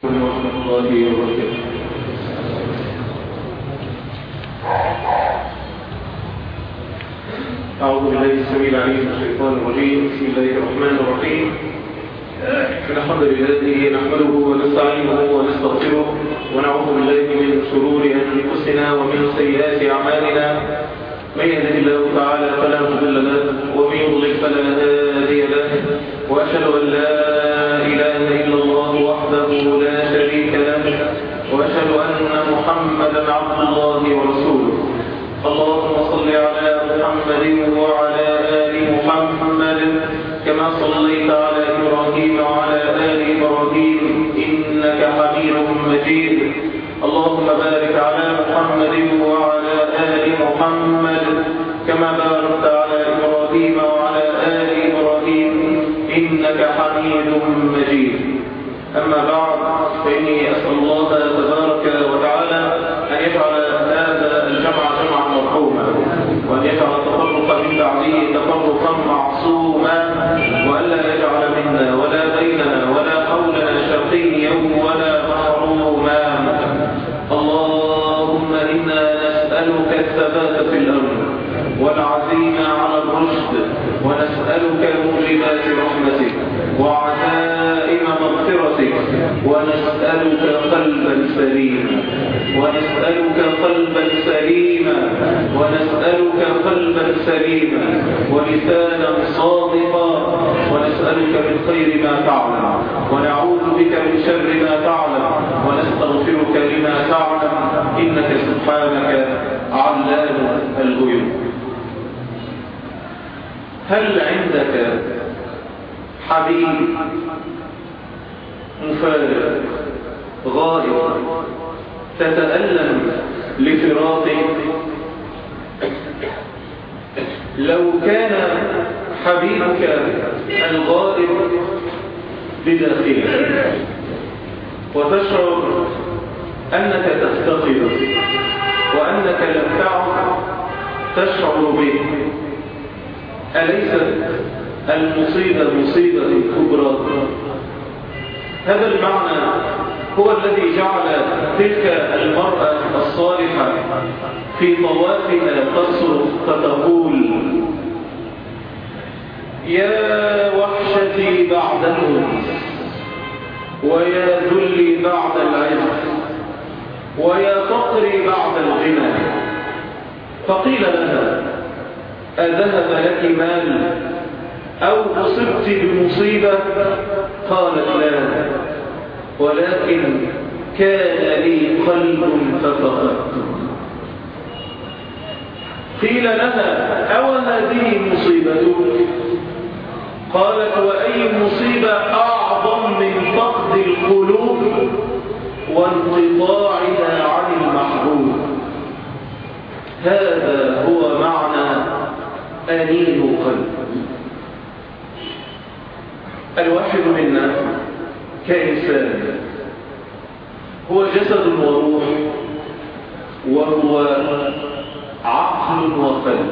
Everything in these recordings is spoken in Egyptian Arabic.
ورحمة الله وبركاته أعوذ بالله السميع العليم من الشيطان الرجيم بسم الله الرحمن الرحيم إن الحمد لله نحمده ونستعينه ونستغفره ونعوذ بالله من شرور أنفسنا ومن سيئات أعمالنا من يهده الله تعالى فلا مضل له ومن يضلل فلا هادي له وأشهد أن لا إله إلا الله وحده لا شريك له وأشهد أن محمدا عبد الله ورسوله اللهم صل على محمد وعلى آل محمد كما صليت على إبراهيم وعلى آل إبراهيم إنك حميد مجيد اللهم بارك على محمد وعلى آل محمد كما باركت على إبراهيم وعلى آل إبراهيم إنك حميد مجيد أما بعد فإني أسأل الله تبارك وتعالى أن يجعل هذا الجمع جمعا مرحوما وأن يجعل التفرق من بعده تفرقا معصوما وألا يجعل منا ولا بيننا ولا حولنا شقيا ولا محروما اللهم إنا نسألك الثبات في الأمر والعزيمة على الرشد ونسألك موجبات رحمتك وعزائم مغفرتك ونسألك قلبا سليما ونسألك قلبا سليما ونسألك قلبا سليما ولسانا صادقا ونسألك من خير ما تعلم ونعوذ بك من شر ما تعلم ونستغفرك لما تعلم إنك سبحانك علام الغيوب هل عندك حبيب مفارق غائب تتألم لفراقه لو كان حبيبك الغائب بداخلك وتشعر أنك تفتقده وأنك لم تعد تشعر به أليست المصيبة مصيبة كبرى هذا المعنى هو الذي جعل تلك المرأة الصالحة في طوافها تصرخ فتقول يا وحشتي بعد الموت ويا ذلي بعد العز ويا فقري بعد الغنى فقيل لها أذهب لك مال أو أصبت بمصيبة قالت لا ولكن كان لي قلب ففقدته قيل لها أو هذه مصيبتك قالت وأي مصيبة أعظم من فقد القلوب وانقطاعها عن المحبوب هذا هو معنى أنين قلب الواحد منا كإنسان هو جسد وروح وهو عقل وقلب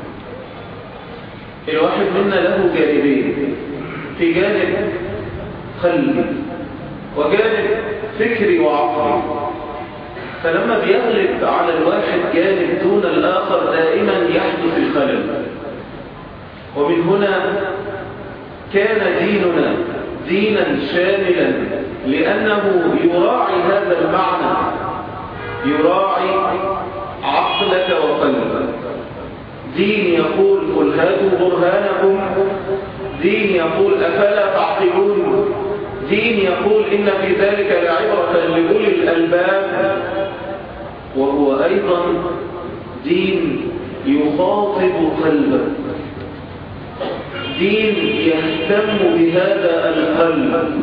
الواحد منا له جانبين في جانب قلبي وجانب فكري وعقلي فلما بيغلب على الواحد جانب دون الآخر دائما يحدث الخلل ومن هنا كان ديننا دينا شاملا لأنه يراعي هذا المعنى يراعي عقلك وقلبك دين يقول قل هاتوا برهانكم دين يقول أفلا تعقلون دين يقول إن في ذلك لعبرة لأولي الألباب وهو أيضا دين يخاطب قلبك دين يهتم بهذا القلب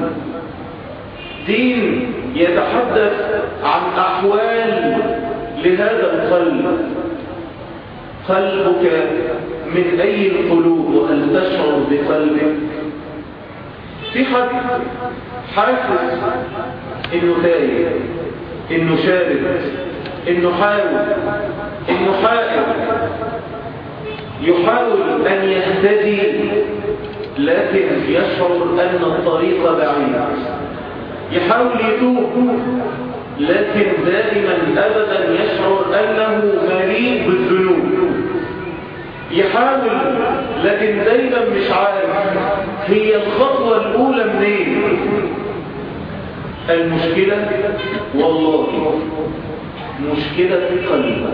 دين يتحدث عن أحوال لهذا القلب قلبك من أي القلوب وهل تشعر بقلبك في حد حاسس انه تايه انه شارد انه حاول انه حائل يحاول ان يهتدي لكن يشعر ان الطريق بعيد يحاول يتوب لكن دائما أبدا يشعر أنه مليء بالذنوب يحاول لكن دايما مش عارف هي الخطوة الأولى منين المشكلة والله مشكلة القلب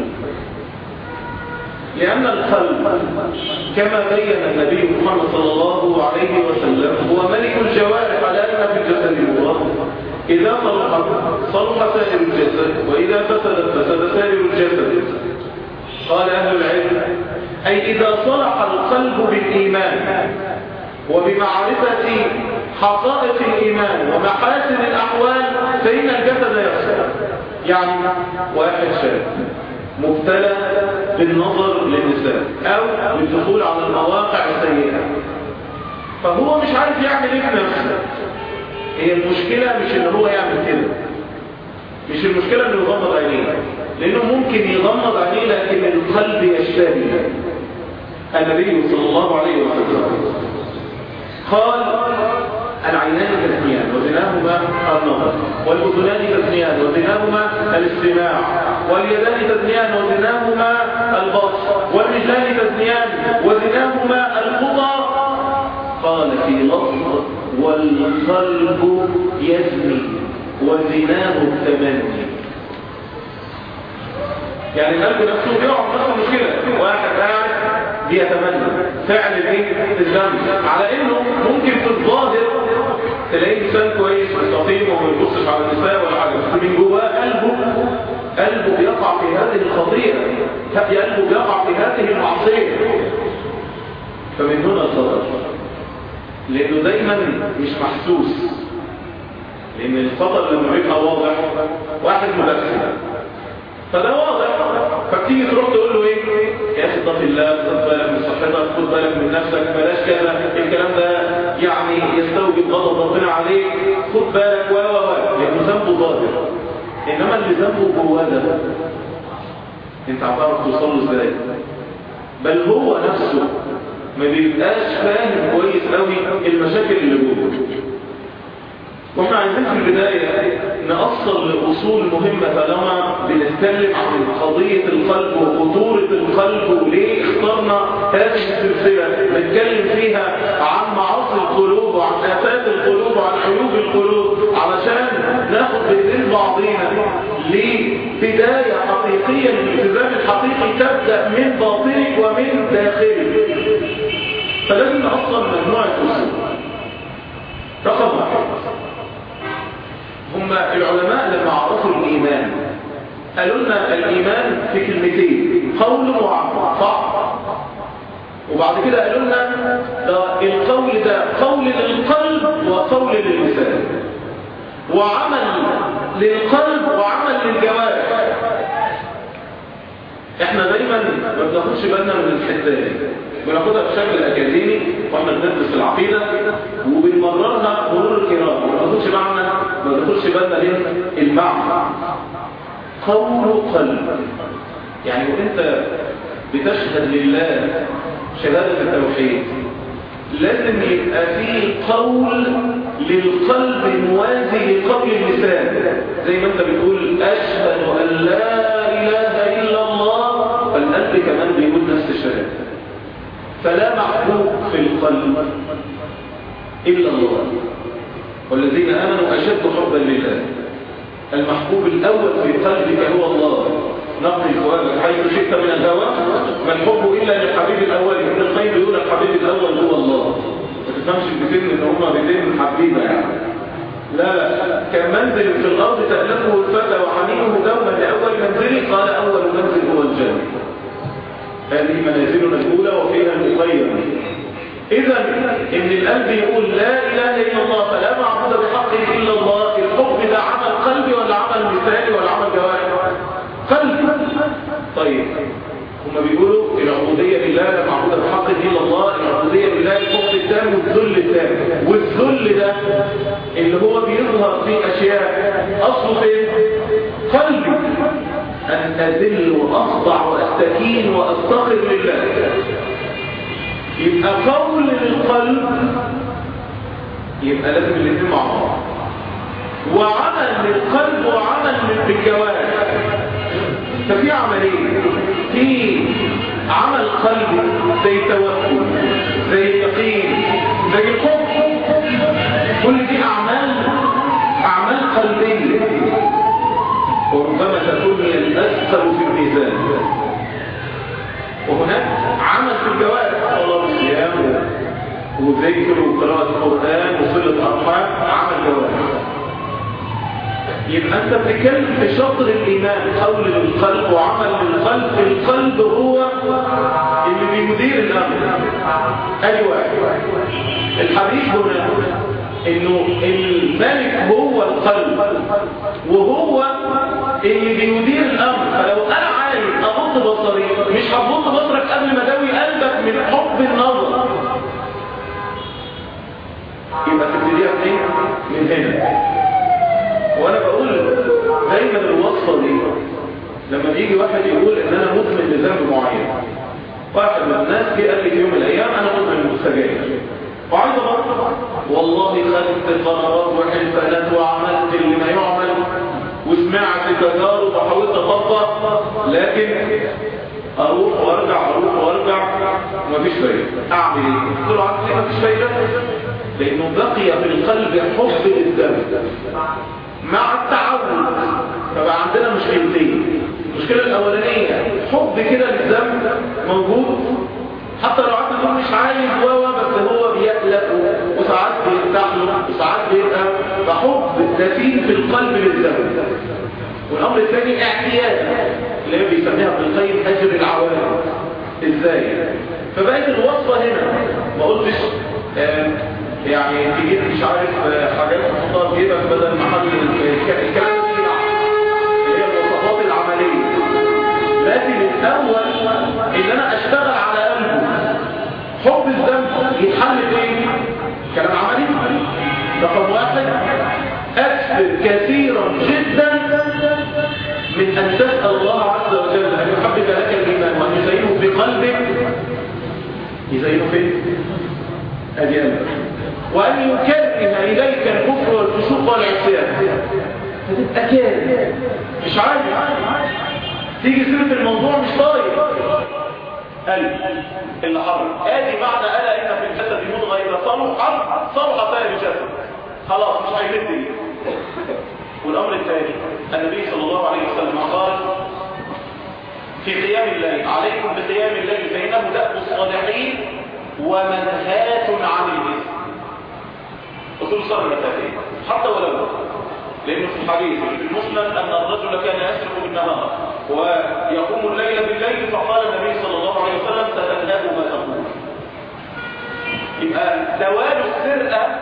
لأن القلب كما بين النبي محمد صلى الله عليه وسلم هو ملك الجوارح على أن في الجسد الله إذا صلحت صلح سائر الجسد وإذا فسدت فسد سائر الجسد قال أهل العلم أي إذا صلح القلب بالإيمان وبمعرفة حقائق الإيمان ومحاسن الأحوال فإن الجسد يصلح يعني واحد شاب مبتلى بالنظر للنساء أو بالدخول على المواقع السيئة فهو مش عارف يعمل ايه في نفسه هي المشكلة مش ان هو يعمل كده مش المشكلة انه يغمض عينيه لانه ممكن يغمض عينيه لكن القلب يشتهي النبي صلى الله عليه وسلم قال العينان تثنيان وزناهما النظر والأذنان تثنيان وزناهما الاستماع واليدان تثنيان وزناهما البطش والرجلان تثنيان وزناهما الخطى قال في لفظ والقلب يزني وزناه التمني يعني القلب نفسه بيقع نفس المشكلة واحد قاعد بيتمنى فعل ايه الذنب على انه ممكن في الظاهر تلاقيه انسان كويس مستقيم وما بيبصش على النساء ولا حاجه بس من جواه قلبه قلبه بيقع في هذه الخطيئه قلبه بيقع في هذه المعصيه فمن هنا الخطر لانه دايما مش محسوس لان الخطر لما بيبقى واضح واحد مبكر فده واضح فتيجي تروح تقول له ايه يا اخي اتق الله خد بالك من صحتك خد بالك من نفسك بلاش كذا الكلام ده يعني يستوجب غضب ربنا عليك خد بالك و و و لانه ذنبه ظاهر انما اللي ذنبه جواه ده انت هتعرف توصل له ازاي بل هو نفسه ما بيبقاش فاهم كويس قوي المشاكل اللي جوه واحنا عايزين في البداية نأصل لأصول مهمة طالما بنتكلم عن قضية القلب وخطورة القلب وليه اخترنا هذه السلسلة نتكلم فيها عن معاصي القلوب وعن آفات القلوب وعن عيوب القلوب علشان ناخد بإذن بعضينا لبداية حقيقية للالتزام الحقيقي تبدأ من باطنك ومن داخلك فلازم نأصل مجموعة أصول رقم واحد هم العلماء لما عرفوا الإيمان قالوا لنا الإيمان في كلمتين قول وعمل صح وبعد كده قالوا لنا القول ده قول للقلب وقول لللسان وعمل للقلب وعمل للجوارح احنا دايما ما بناخدش بالنا من الحته دي بناخدها بشكل اكاديمي واحنا بندرس العقيده وبنمررها مرور الكرام ما بناخدش بالنا ما بناخدش بالنا ليه المعنى قول قلب يعني وانت بتشهد لله شهاده التوحيد لازم يبقى فيه قول للقلب موازي لقول اللسان زي ما انت بتقول اشهد ان لا اله الا الله فالقلب كمان بيقول نفس الشهاده فلا محبوب في القلب إلا الله والذين آمنوا أشد حبا لله المحبوب الأول في قلبك هو الله نقل فؤادك حيث شئت من الهوى ما الحب إلا للحبيب الأول ابن القيم يقول الحبيب الأول هو الله ما تفهمش البيتين ان هما بيتين حبيبة يعني لا لا كمنزل في الأرض تألفه الفتى وحميمه دوما لأول منزل قال أول منزل هو الجنة هذه منازلنا الأولى وفيها المخير إذا إن القلب يقول لا إله إلا الله فلا معبود بحق إلا الله الحب ده عمل قلبي ولا عمل لساني ولا عمل جوارح قلبي طيب هم بيقولوا العبودية لله لا معبود بحق إلا الله العبودية لله الحب التام والذل التام والذل ده اللي هو بيظهر في أشياء أصله فين؟ قلبي أن أذل وأخضع وأستكين وأستغفر لله يبقى قول للقلب يبقى لازم الاثنين مع بعض وعمل للقلب وعمل بالجوارح ففي عملين في عمل قلبي زي التوكل زي اليقين زي الحب كل دي اعمال اعمال قلبيه وربما تكون هي الاثقل في الميزان وهناك عمل في الجوارح صلاه وصيام وذكر وقراءه القران وصله ارحام عمل جوارح يبقى انت بتتكلم في شطر الايمان قول للقلب وعمل للقلب القلب هو اللي بيدير الامر ادي واحد الحديث هنا انه الملك هو القلب وهو اللي بيدير الامر فلو انا عايز اغض بصري مش هغض بصرك قبل ما اداوي قلبك من حب النظر يبقى تبتديها منين من هنا وانا بقول دايما الوصفه دي لما بيجي واحد يقول ان انا مدمن لذنب معين واحد من الناس جه قال لي في يوم من الايام انا مدمن للسجاير وعايز ابطل والله خدت قرارات وحلفانات وعملت اللي ما يعمل وسمعت تجارب وحاولت اطبق لكن اروح وارجع اروح وارجع ومفيش فايده اعمل ايه؟ قلت له عارف ليه مفيش فايده؟ لانه بقي في القلب حب للذنب مع التعود فبقى عندنا مشكلتين المشكله الاولانيه حب كده للذنب موجود حتى لو عدت تقول مش عايز و بس هو بيقلق وساعات بيرتاح له وساعات بيبقى فحب دفين في القلب للذنب والامر الثاني اعتياد اللي هي بيسميها ابن القيم اجر العوالم ازاي فبقت الوصفه هنا ما قلتش يعني تجيب مش عارف حاجات تحطها في جيبك بدل ما حد الكلام اللي هي الوصفات العمليه لكن الاول ان انا اشتغل على قلبه حب الذنب يتحل بايه كلام عملي رقم واحد اكثر كثيرا جدا من ان تسال الله عز وجل ان يحبب لك الايمان وان يزينه في قلبك يزينه فين ادي قلبك وأن يكره إليك الكفر والفسوق والعصيان فتبقى كاره مش عارف تيجي سيرة الموضوع مش طايق قلب اللي حرم ادي معنى الا ان في الجسد مضغه اذا صلح صلح سائر الجسد خلاص مش هيمد لي والامر الثاني النبي صلى الله عليه وسلم قال في قيام الليل عليكم بقيام الليل فانه دأب الصالحين ومنهات عن الاثم أصول صار المتاكين حتى ولو لأنه في الحديث في المسند أن الرجل كان يسرق بالنهار ويقوم الليل بالليل فقال النبي صلى الله عليه وسلم ستنهاه ما تقول يبقى زوال السرقة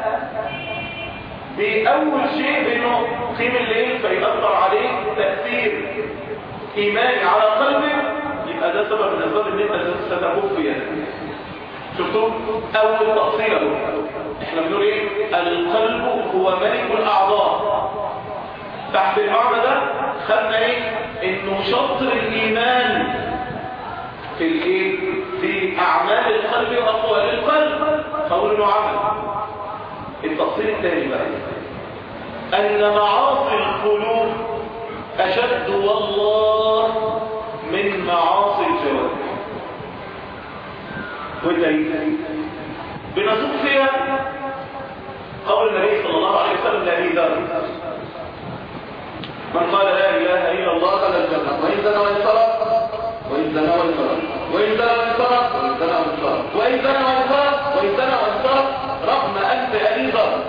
بأول شيء بأنه قيم الليل فيأثر عليه تأثير إيماني على قلبه يبقى ده سبب من أسباب أن أنت ستكون في يدك شفتوا أول تقصير احنا بنقول ايه القلب هو ملك الاعضاء تحت المعنى ده خدنا ايه انه شطر الايمان في الايه في اعمال القلب واقوال القلب قول انه عمل التفصيل الثاني بقى ان معاصي القلوب اشد والله من معاصي الجوارح والدليل بنسوق فيها قول النبي صلى الله عليه وسلم لأبي ذر من قال لا إله إلا الله دخل الجنة وإن زنى وإن سرق وإن زنى وإن سرق وإن زنى وإن سرق وإن زنى وإن سرق وإن زنى وإن سرق وإن زنى وإن سرق رغم أنف أبي ذر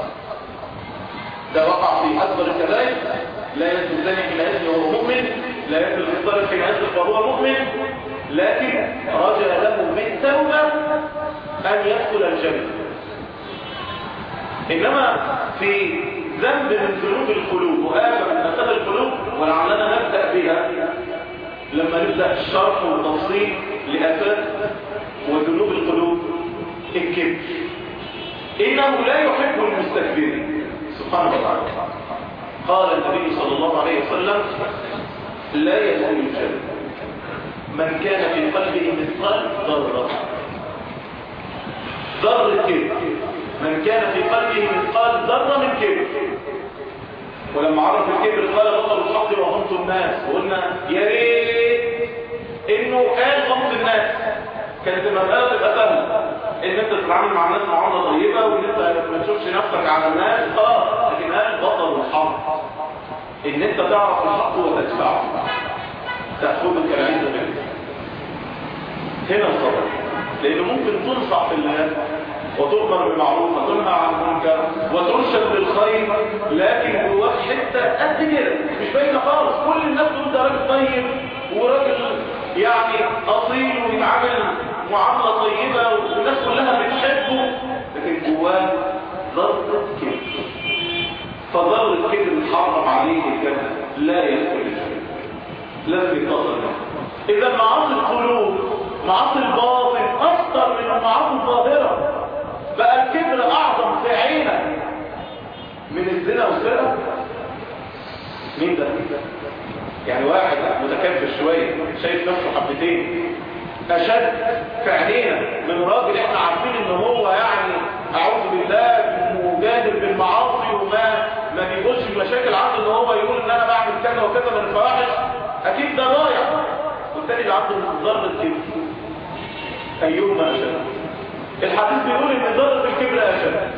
ده وقع في أكبر الكبائر لا يزن الزاني حين يزني وهو مؤمن لا يزن الضرب حين يزني وهو مؤمن لكن رجى له بالتوبة أن يدخل الجنة إنما في ذنب من ذنوب القلوب وآفة من أسباب القلوب ولعلنا نبدأ بها لما نبدأ الشرح والتفصيل لآفات وذنوب القلوب الكبر إنه لا يحب المستكبرين سبحانه وتعالى قال النبي صلى الله عليه وسلم لا يدخل الجنة من كان في قلبه مثقال ذرة ذرة كبر من كان في قلبه مثقال ذرة من كبر ولما عرف الكبر قال بطل الحق وغمط الناس وقلنا يا ريت انه قال غمط الناس كانت المسألة تبقى سهلة ان انت تتعامل مع الناس معاملة طيبة وان انت ما تشوفش نفسك على الناس خلاص لكن قال بطل الحق ان انت تعرف الحق وتدفعه تأخذك العزة منه هنا الصبر لانه ممكن تنصح في الله وتؤمر بالمعروف وتنهى عن المنكر وترشد للخير لكن جواك حته قد كده مش باينه خالص كل الناس تقول ده راجل طيب وراجل يعني اصيل ويتعامل معامله طيبه والناس كلها بتحبه لكن جواه ذره كبر فذره كبر محرم عليه الجنه لا يدخل الجنه لازم يتصل اذا معاصي القلوب معاصي الباطن اكثر من المعاصي الظاهره بقى الكبر اعظم في عينك من الزنا والسرقه مين ده يعني واحد متكبر شويه شايف نفسه حبتين اشد في عينينا من راجل احنا عارفين ان هو يعني اعوذ بالله مجادل بالمعاصي وما ما بيقولش المشاكل عنده ان هو يقول ان انا بعمل كذا وكذا من الفواحش اكيد ده ضايع والتاني اللي عنده ذره كبر ايهما اشد الحديث بيقول ان ذره الكبر اشد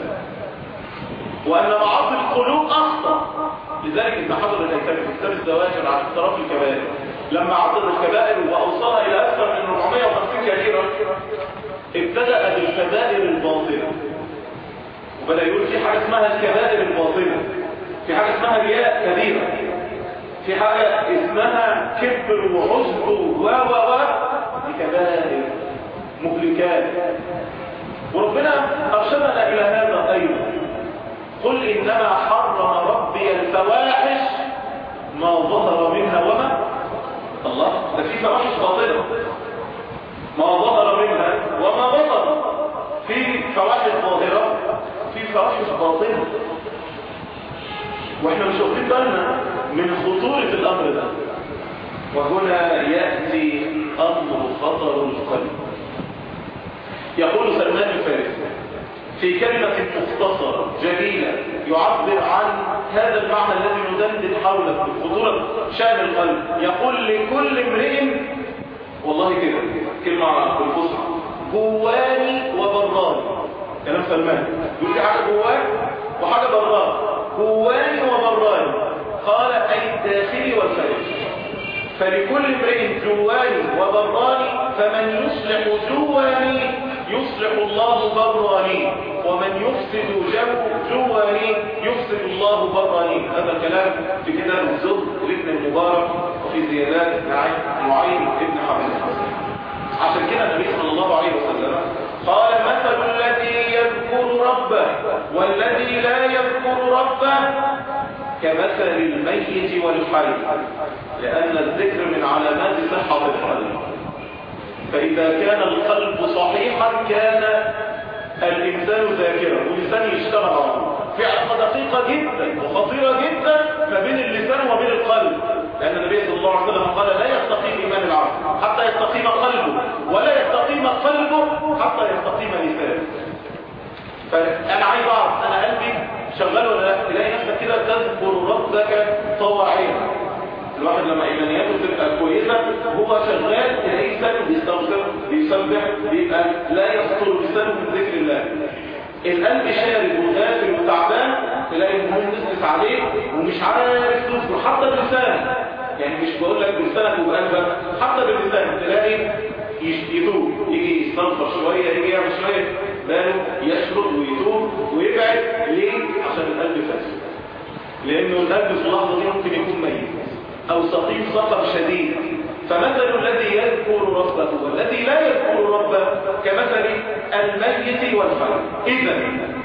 وان معاصي القلوب اخطر لذلك ابن حجر الهيثمي في كتاب الزواجر عن اقتراف الكبائر لما عدد الكبائر واوصلها الى اكثر من 450 كبيره ابتدا بالكبائر الباطنه وبدا يقول في حاجه اسمها الكبائر الباطنه في حاجه اسمها رياء كبيره في حاجه اسمها كبر وعجب و و و دي كبائر مهلكات وربنا ارشدنا الى هذا ايضا قل انما حرم ربي الفواحش ما ظهر منها وما الله ده في فواحش باطنه ما ظهر منها وما بطن في فواحش ظاهره في فواحش باطنه واحنا مش واخدين بالنا من خطوره الامر ده وهنا ياتي امر خطر القلب يقول سلمان الفارسي في كلمة مختصرة جميلة يعبر عن هذا المعنى الذي ندندن حوله خطورة شأن القلب يقول لكل امرئ والله كده كلمة بالفصحى جواني وبراني كلام سلمان يقول لي حاجة جواك وحاجة براني جواني وبراني قال أي الداخلي والخارجي فلكل امرئ جواني وبراني فمن يصلح جواني يصلح الله براني ومن يفسد جو جواني يفسد الله براني هذا الكلام في كتاب الزهد لابن المبارك وفي زيادات معين ابن حمد عشان كده النبي صلى الله عليه وسلم قال مثل الذي يذكر ربه والذي لا يذكر ربه كمثل الميت والحي لأن الذكر من علامات صحة القلب فإذا كان القلب صحيحا كان الإنسان ذاكرا واللسان يشتغل على في علاقة دقيقة جدا وخطيرة جدا ما بين اللسان وبين القلب لأن النبي صلى الله عليه وسلم قال لا يستقيم إيمان العبد حتى يستقيم قلبه ولا يستقيم قلبه حتى يستقيم لسانه فأنا عايز أعرف أنا قلبي شغال ولا لا تلاقي نفسك كده تذكر ربك طواعيا الواحد لما ايمانياته تبقى كويسه هو شغال تلاقيه لسانه بيستغفر بيسبح بيبقى لا يسطر لسانه من ذكر الله القلب شارد وغافل وتعبان تلاقي الهموم نزلت عليه ومش عارف تذكر حتى بلسانه يعني مش بقول لك بلسانك وبقلبك حتى بلسانك تلاقي يتوب يجي يستغفر شويه يجي يعمل شويه باله يشرب ويتوب ويبعد ليه؟ عشان القلب فاسد لانه القلب في اللحظه دي ممكن يكون ميت او سقيم سقم شديد فمثل الذي يذكر ربه والذي لا يذكر ربه كمثل الميت والحي اذا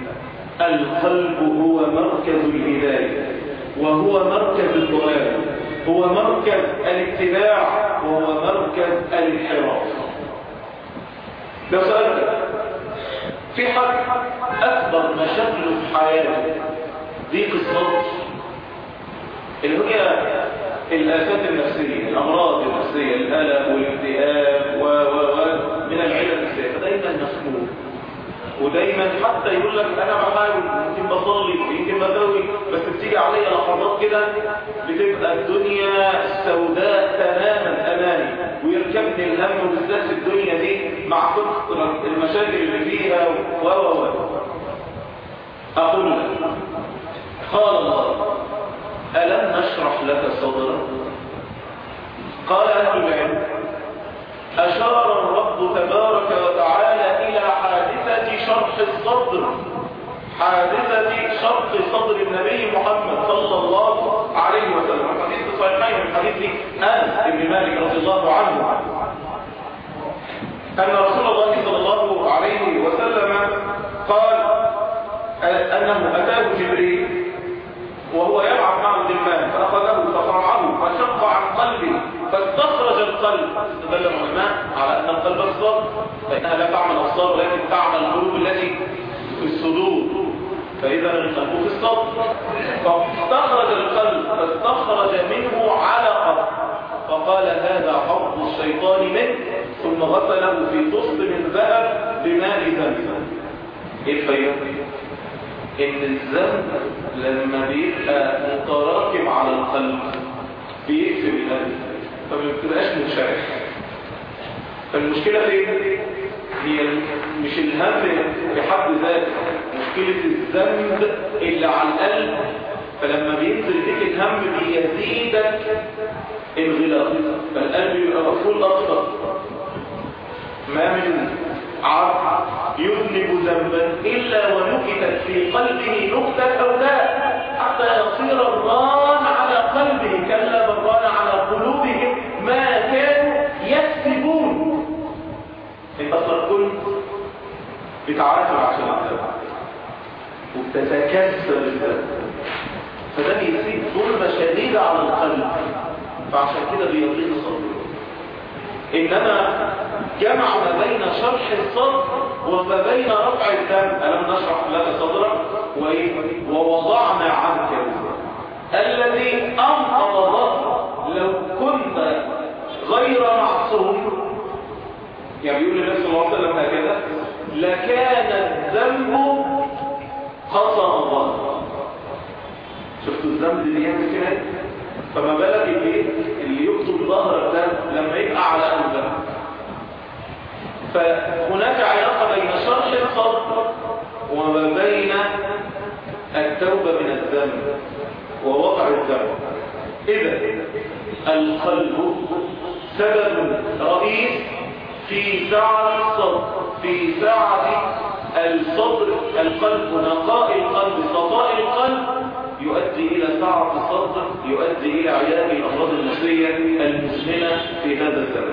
القلب هو مركز الهدايه وهو مركز الضلال هو مركز الاتباع وهو مركز الانحراف لو سألت في حد أكبر مشاكله في حياته ضيق الصدر اللي هي الآفات النفسية الأمراض النفسية القلق والاكتئاب و و و من العلل النفسية فدايما مخموم ودايما حتى يقول لك انا بحاول يمكن بصلي يمكن بسوي بس بتيجي عليا لحظات كده بتبقى الدنيا سوداء تماما امامي ويركبني الهم بالذات في الدنيا دي مع كثر المشاكل اللي فيها و و و اقول لك قال الله الم نشرح لك صدرك قال اهل العلم اشار الرب تبارك وتعالى الى حادثه شرح الصدر حادثة شرق صدر النبي محمد صلى الله عليه وسلم الحديث الصحيحين من حديث أنس بن مالك رضي الله عنه أن رسول الله صلى الله عليه وسلم قال أنه أتاه جبريل وهو يلعب مع الغلمان فأخذه فصرعه فشق عن قلبه فاستخرج القلب استدل العلماء على أن القلب الصدر فإنها لا تعمل الأبصار ولكن تعمل القلوب التي في الصدور فإذا القلب في الصدر فاستخرج القلب فاستخرج منه علقة فقال هذا حظ الشيطان منه ثم غسله في طست من ذهب بماء زمزم ايه الفايدة؟ ان الذنب لما بيبقى متراكم على القلب بيقفل القلب فما بتبقاش منشرح فالمشكلة فين؟ هي مش الهم بحد ذاته مشكلة الذنب اللي على القلب فلما بينزل فيك الهم بيزيدك الغلاظ فالقلب يبقى مقفول اكتر ما من عبد يذنب ذنبا الا ونكتت في قلبه نكته سوداء حتى يصير الران على قلبه كلا بران على قلوبهم ما كانوا يكسبون انت اصلا كنت بتعافر عشان الذنب وبتتكسر الذنب فده بيسيب ظلمه شديده على القلب فعشان كده بيضيق صدره انما جمع ما بين شرح الصدر وما بين رفع الدم ألم نشرح لك صدرك وإيه؟ ووضعنا عنك الذي أنقض ظهرك لو كنت غير معصوم يعني يقول النبي صلى الله عليه وسلم هكذا لكان الذنب قصر الظهر شفتوا الذنب اللي يعمل كده فما بالك بايه اللي يكتب ظهرك ده لما يبقى على قلبك فهناك علاقه بين شرح الصدر وما بين التوبه من الذنب ووضع الذنب اذا القلب سبب رئيس في سعه الصدر في سعه الصدر القلب نقاء القلب صفاء القلب يؤدي إلى سعة الصدر يؤدي إلى علاج الأمراض النفسية المزمنة في هذا الزمن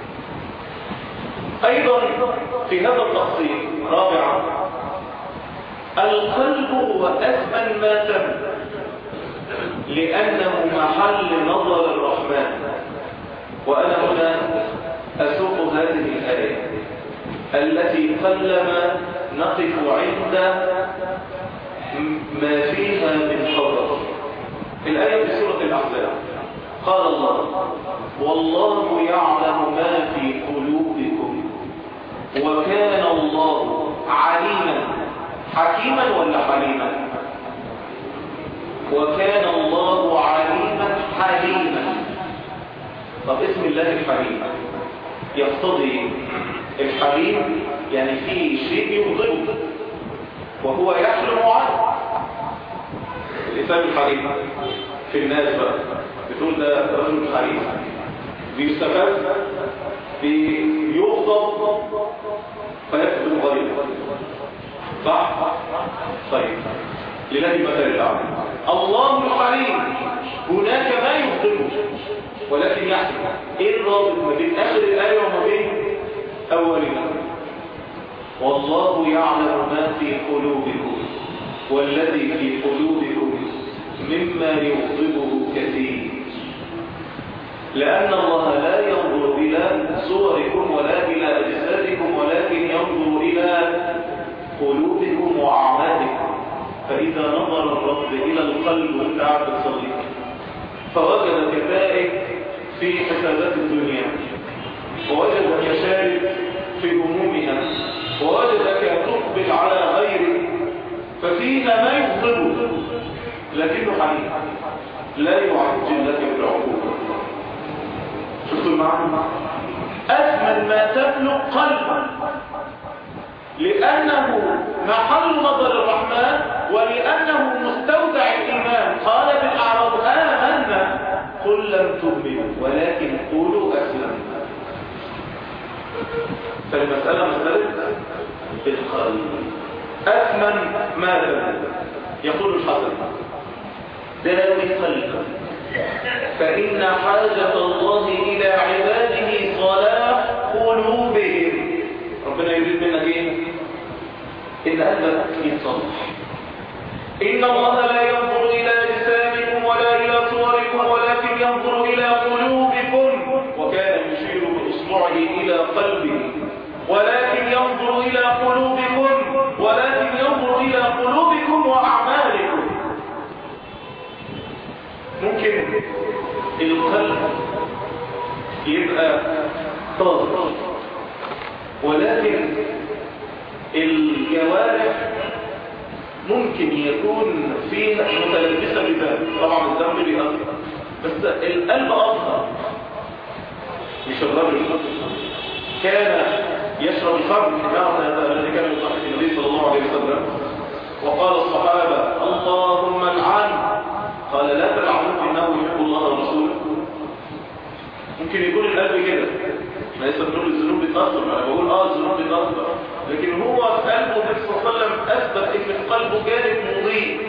أيضا في هذا التفصيل رابعا القلب هو أثمن ما تم لأنه محل نظر الرحمن وأنا هنا أسوق هذه الآية التي قلما نقف عند ما فيها من خطر الآية في سورة الأحزاب قال الله والله يعلم ما في قلوبكم وكان الله عليما حكيما ولا حليما وكان الله عليما حليما طب اسم الله الحليم يقتضي الحليم يعني فيه شيء يغضبه وهو يحلم عنه الإنسان الحليم في الناس بقى بتقول ده رجل حليم بيستفاد بيغضب فيكتب غيره صح؟ طيب لله مثل الأعلى الله الحليم هناك ما يغضبه ولكن يحلم ايه الرابط ما بين اخر الايه وما بين اولها والله يعلم ما في قلوبكم والذي في قلوبكم مما يغضبه كثير لأن الله لا ينظر إلى صوركم ولا إلى أجسادكم ولكن ينظر إلى قلوبكم وأعمالكم فإذا نظر الرب إلى القلب وانت قاعد بتصلي فوجد كذلك في حسابات الدنيا ووجد كشارب في همومها ووجدك تقبل لا يعجل لك بالعقوبة شفتوا المعنى أثمن ما تملك قلبك لأنه محل نظر الرحمن ولأنه مستودع الإيمان قال بالأعراب آمنا قل لم تؤمنوا ولكن قولوا أسلمنا فالمسألة مسألة القلب أثمن ماذا يقول الحسن داوي قلبك فإن حاجة الله إلى عباده صلاح قلوبهم ربنا يريد منك ايه ان قلبك يتصلح ان الله لا ينظر الى لسانكم ولا الى صوركم ولكن ينظر الى قلوبكم وكان يشير باصبعه الى قلبه ولكن ينظر الى قلوبكم ولكن ينظر الى قلوبكم واعمالكم ممكن القلب يبقى طاهر ولكن الجوارح ممكن يكون فيها متلبسة بذنب طبعا الذنب بيأثر بس القلب أفضل مش الرجل كان يشرب الخمر نعم هذا الذي كان يصحح النبي صلى الله عليه وسلم وقال الصحابة اللهم العن قال لا تلعنوا انه يحب الله ورسوله ممكن يكون القلب كده ما لسه بنقول الذنوب بتأثر انا بقول اه الذنوب بتأثر لكن هو في قلبه النبي صلى الله عليه وسلم اثبت ان في قلبه جانب مضيء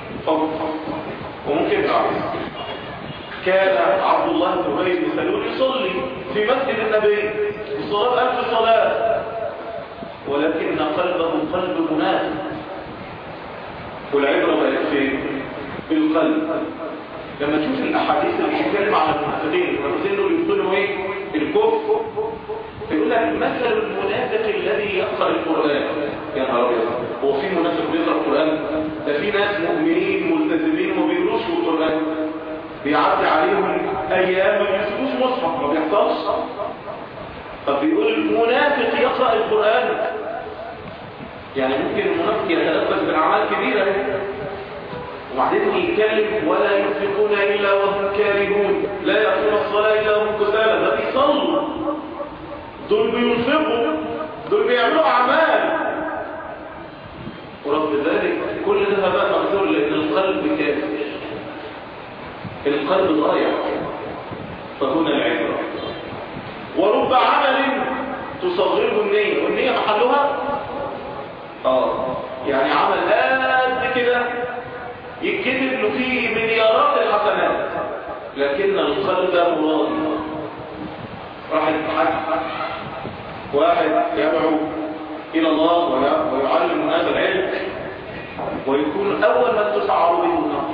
وممكن بعكس كان عبد الله بن ابي بن سلول يصلي في مسجد النبي الصلاه الف صلاه ولكن قلبه قلب منافق والعبره بقت فين بالقلب لما تشوف الاحاديث اللي بتتكلم عن المنافقين المنافقين دول يقولوا ايه الكفر يقول لك مثل المنافق الذي يقرا القران يا نهار ابيض هو في منافق بيقرا القران ده في ناس مؤمنين ملتزمين وما بيقروش القران بيعدي عليهم ايام ما بيمسكوش مصحف ما بيحصلش طب بيقول المنافق يقرا القران يعني ممكن المنافق يتلبس بالاعمال كبيره وبعدين يتكلم ولا ينفقون الا وهم كارهون لا يقوم الصلاه الا وهم كسالى ده بيصلوا دول بينفقوا دول بيعملوا اعمال ورغم ذلك كل ده بقى مغفور لان القلب كافر القلب ضايع فهنا العبره ورب عمل تصغره النيه والنيه محلها اه يعني عمل قد كده يتكتب له فيه مليارات الحسنات لكن القلب مراضي راح يتحدث واحد يدعو الى الله ويعلم الناس العلم ويكون اول ما تسعر به النار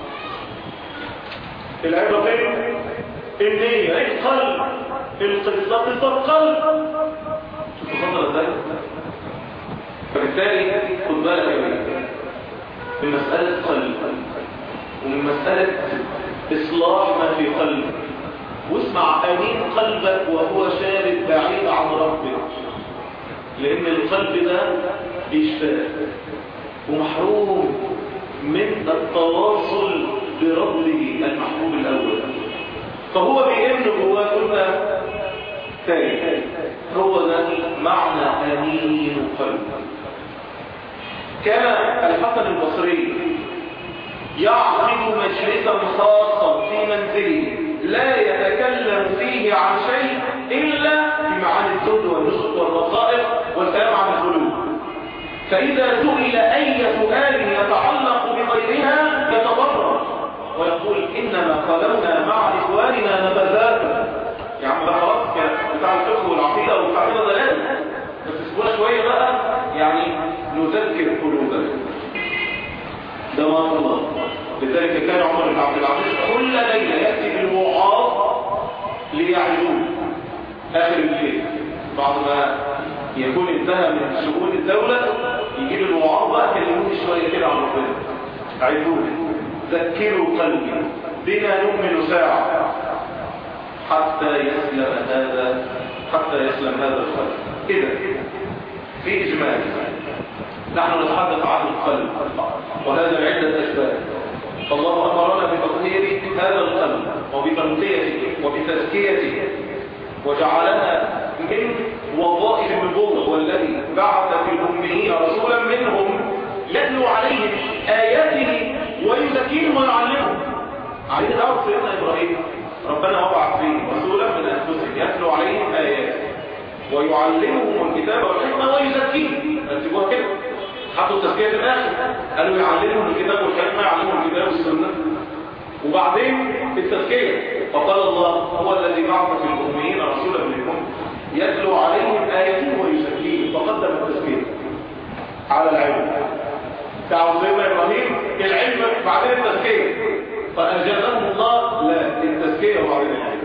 العبره فين النيه القلب القصه قصه القلب شوف خطر ازاي فبالتالي خد بالك يا بني من مسألة قلب ومن مسألة إصلاح ما في قلبك واسمع أمين قلبك وهو شارد بعيد عن ربك لأن القلب ده بيشتاق ومحروم من التواصل بربه المحبوب الأول فهو بيئن جواه كنا تاني هو ده معنى أمين قلبك كان الحسن البصري يعقد مجلسا خاصا في منزله لا يتكلم فيه عن شيء إلا في معاني الزهد والنسك والرصائر والكلام عن القلوب فإذا سئل أي سؤال يتعلق بغيرها يتضرر ويقول إنما قالونا مع إخواننا نبذات يا عم ده خلاص بتاع الفقه والعقيدة والتعليم ده لازم بس اسبوع شوية بقى يعني نذكر قلوبنا ده ما الله لذلك كان عمر بن عبد العزيز كل ليلة يأتي بالوعاظ ليعلوه آخر الليل بعد ما يكون انتهى من شؤون الدولة يجيب الوعاظ بقى كلموني شوية كده عن ربنا عيدوني ذكروا قلبي بنا نؤمن ساعة حتى يسلم هذا حتى يسلم هذا القلب كده في إجمال نحن نتحدث عن القلب وهذا لعدة أسباب الله أمرنا بتطهير هذا القلب وبتنقيته وبتزكيته وجعلها من وظائف النبوة هو الذي بعث في الأميين رسولا منهم يتلو عليهم آياته ويزكيهم ويعلمهم عايز دعوة سيدنا إبراهيم ربنا وضع فيه رسولا من أنفسهم يتلو عليهم آياته ويعلمهم الكتاب والحكمة ويزكيهم أنتبوها كده حطوا التزكية في الآخر قالوا يعلمهم الكتاب والحكمة يعلمهم الكتاب والسنة وبعدين التزكية فقال الله هو الذي بعث في الأميين رسولا منهم يتلو عليهم آياته ويزكيهم فقدم التزكية على العلم دعوا سيدنا إبراهيم العلم بعدين التزكية فأجابهم الله لا التزكية وبعدين العلم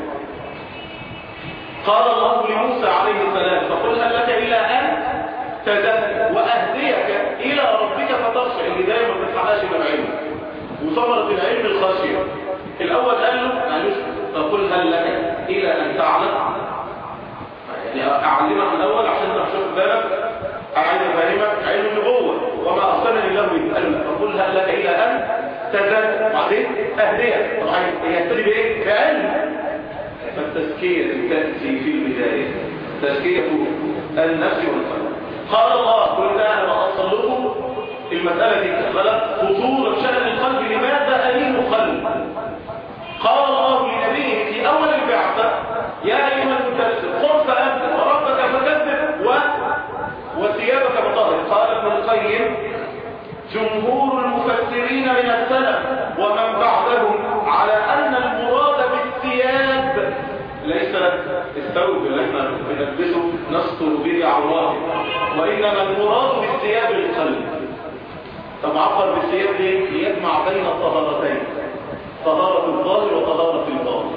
قال الله لموسى عليه السلام فقل هل لك إلى أن تذهب وأهديك إلى ربك فتخشى اللي دايما ما بتحققش من العلم وثمرة العلم الخشية الأول قال له معلش فقل هل لك إلى أن تعلم يعني أعلمك الأول عشان تشوف بالك أنا عايز أفهمك علم النبوة وما أرسلني له قال لك فقل هل لك إلى أن تزال بعدين أهديك طبعا يهتدي بإيه؟ بعلم فالتزكية تأتي في البداية تزكية النفس والقلب قال الله قل أنا بأصل لكم المسألة دي خلق خطورة شأن القلب لماذا أليم القلب قال الله لنبيه في أول البعثة يا أيها المدرسة قم فأنت وربك فكذب و... وثيابك فطهر قال ابن القيم جمهور المفسرين من السلف ومن بعدهم على أن المراد بالثياب ليس الثوب اللي احنا بنلبسه نستر به عورات وإنما المراد بالثياب القلب طب عبر بالثياب ليه؟ ليجمع بين الطهارتين طهارة الظاهر وطهارة الباطن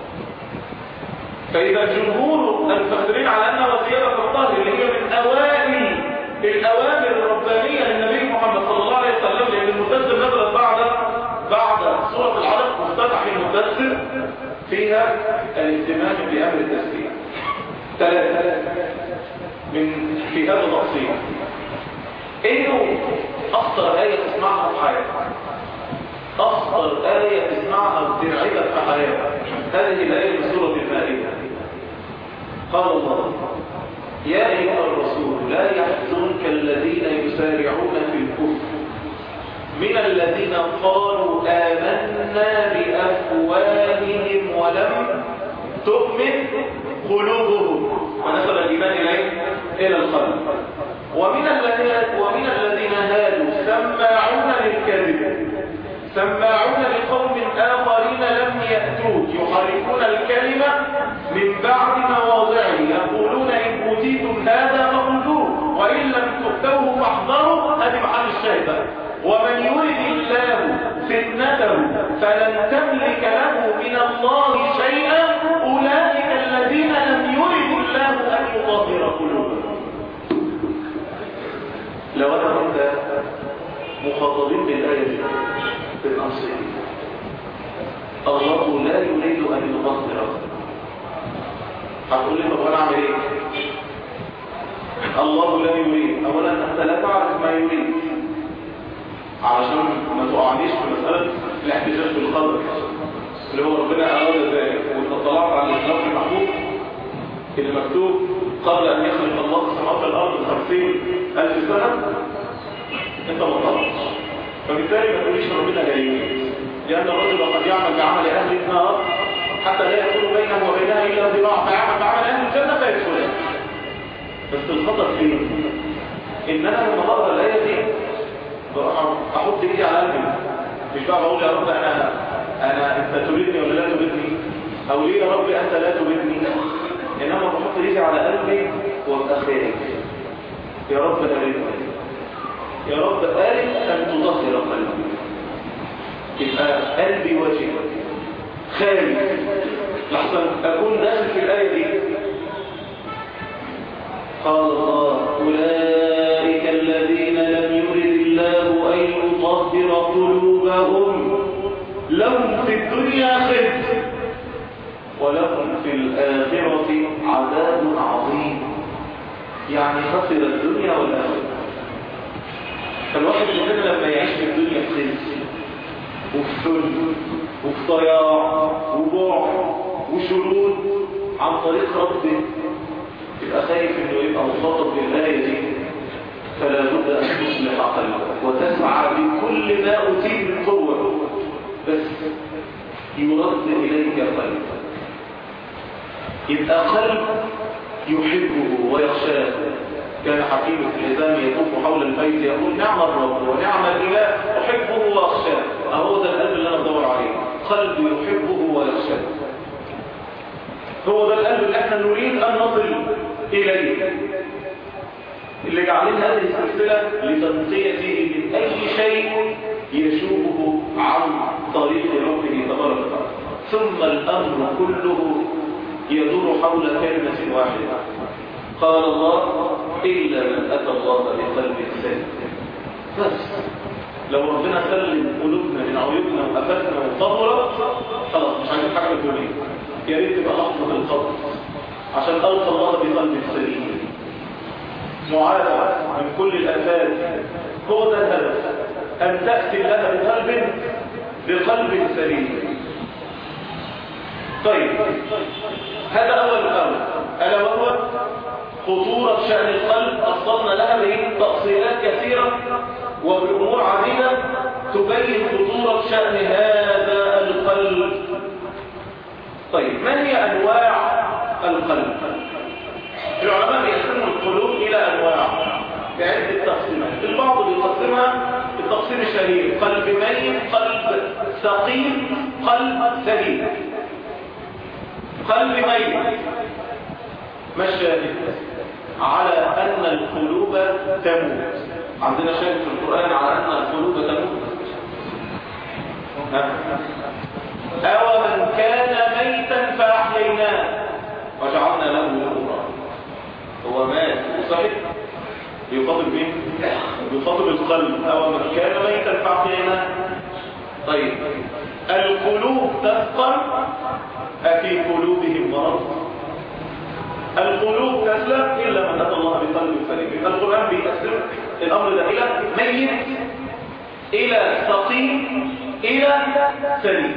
فإذا جمهور المفسرين على أنها ثيابك الطهر اللي هي من أوائل الأوامر الربانية للنبي محمد صلى الله عليه وسلم لأن المدثر نزلت بعد بعد سورة العلق مفتتح المدثر فيها الاهتمام بأمر التسبيح ثلاثة من في هذا التفصيل انه اخطر آية تسمعها في حياتك اخطر آية تسمعها وترعبك في حياتك هذه الآية في سورة المائدة قال الله يا أيها الرسول لا يحزنك الذين يسارعون في الكفر من الذين قالوا آمنا بأفواههم ولم تؤمن قلوبهم ونسب الإيمان إليه إلى القلب ومن الذين ومن الذين هادوا سماعون للكذب سماعون لقوم آخرين لم يأتوك يحرفون الكلمة من بعد مواضعه يقولون إن أوتيتم هذا فخذوه وإن لم تؤتوه فاحذروا هذه محل الشاهدة ومن يرد الله فتنته فلن تملك له من الله شيئا أولئك الذين لم يرد الله أن يطهر قلوبهم لو أنا كنت مخاطبين بالآية دي في الأنصية الله لا يريد أن يطهر هتقول لي طب أنا أعمل إيه؟ الله لا يريد أولا أنت لا تعرف ما يريد علشان ما تقعنيش في مسألة الاحتجاج بالقدر اللي هو ربنا أراد ذلك وانت طلعت على الإسلام المحبوب اللي مكتوب قبل أن يخلق الله السماوات والأرض بخمسين ألف سنة انت ما طلعتش فبالتالي ما تقوليش ربنا لا يريد لأن الرجل قد يعمل بعمل أهل النار حتى لا يكون بينه وبينها إلا ذراع فيعمل بعمل أهل الجنة فيدخلها بس الخطر فين؟ إن أنا لما بقرا الآية دي احط ايدي على قلبي مش بقى بقول يا رب انا انا انت تريدني ولا لا تريدني او ليه يا رب انت لا تريدني انما بحط ايدي على قلبي وابقى خارج يا رب اريد يا رب اريد ان تطهر قلبي يبقى قلبي وجهي خارج لحظه اكون داخل في الايه دي قال الله اولئك الذين لم يرد الله أن يطهر قلوبهم لهم في الدنيا خزي ولهم في الآخرة عذاب عظيم يعني خسر الدنيا والآخرة فالواحد مننا لما يعيش في الدنيا خزي وفي ذل وفي ضياع وجوع وشرود عن طريق ربه يبقى خايف انه يبقى مخاطب بالآية دي فلا بد ان تصلح قلبك وتسعى بكل ما اوتيت من قوه بس يرد اليك قلبك يبقى قلب يحبه ويخشاه كان حكيم في الإسلام يطوف حول البيت يقول نعم الرب ونعم الإله أحبه وأخشاه أهو ده القلب اللي أنا بدور عليه قلب يحبه ويخشاه هو ده القلب اللي احنا نريد أن نصل إليه اللي جعلين هذه السلسلة لتنقيته من أي شيء يشوبه عن طريق ربه تبارك وتعالى ثم الأمر كله يدور حول كلمة واحدة قال الله إلا من أتى الله بقلب سليم بس لو ربنا سلم قلوبنا من عيوبنا وأفاتنا وطهرت خلاص مش عايزين حاجة الدنيا يا ريت تبقى لحظة القبر عشان ألقى الله بقلب سليم معافى من كل الآفات هو ده الهدف أن تأتي لها بقلب بقلب سليم طيب هذا أول أمر ألا وهو خطورة شأن القلب أصلنا لها به تفصيلات كثيرة وبأمور عديدة تبين خطورة شأن هذا القلب طيب ما هي أنواع القلب العلماء يقسموا القلوب إلى أنواع بعدة تقسيمات البعض بيقسمها التقسيم الشهير قلب ميت قلب ثقيل قلب سليم قلب ميت ما الشاهد على أن القلوب تموت عندنا شاهد في القرآن على أن القلوب تموت أو من كان ميتا فأحييناه وجعلنا له نورا هو مات وصحيح بيخاطب مين؟ بيخاطب القلب أو من كان ميتا فأحييناه طيب القلوب تثقل أفي قلوبهم مرض القلوب تسلم إلا من أتى الله بقلب سليم القرآن بيقسم الأمر ده إلى ميت إلى سقيم إلى سليم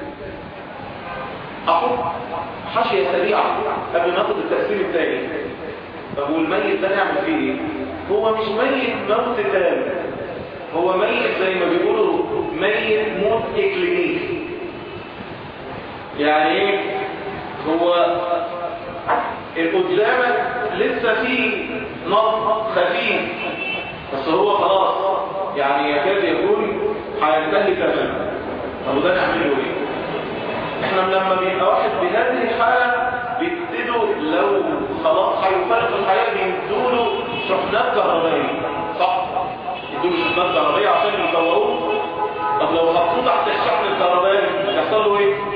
أحط حاشية سريعة قبل ما أخذ التأثير الثاني طب والميت ده نعمل فيه إيه؟ هو مش ميت موت تام هو ميت زي ما بيقولوا ميت موت إكلينيكي يعني ايه هو قدامك لسه في نبض خفيف بس هو خلاص يعني يكاد يكون هينتهي تماما طب ده نعمله ايه احنا لما بيبقى واحد بهذه الحاله بيبتدوا لو خلاص هيفارق الحياه بيدوا شحنات كهربائيه صح يدوا شحنات كهربائيه عشان يفوقوه طب لو حطوه تحت الشحن الكهربائي يحصل له ايه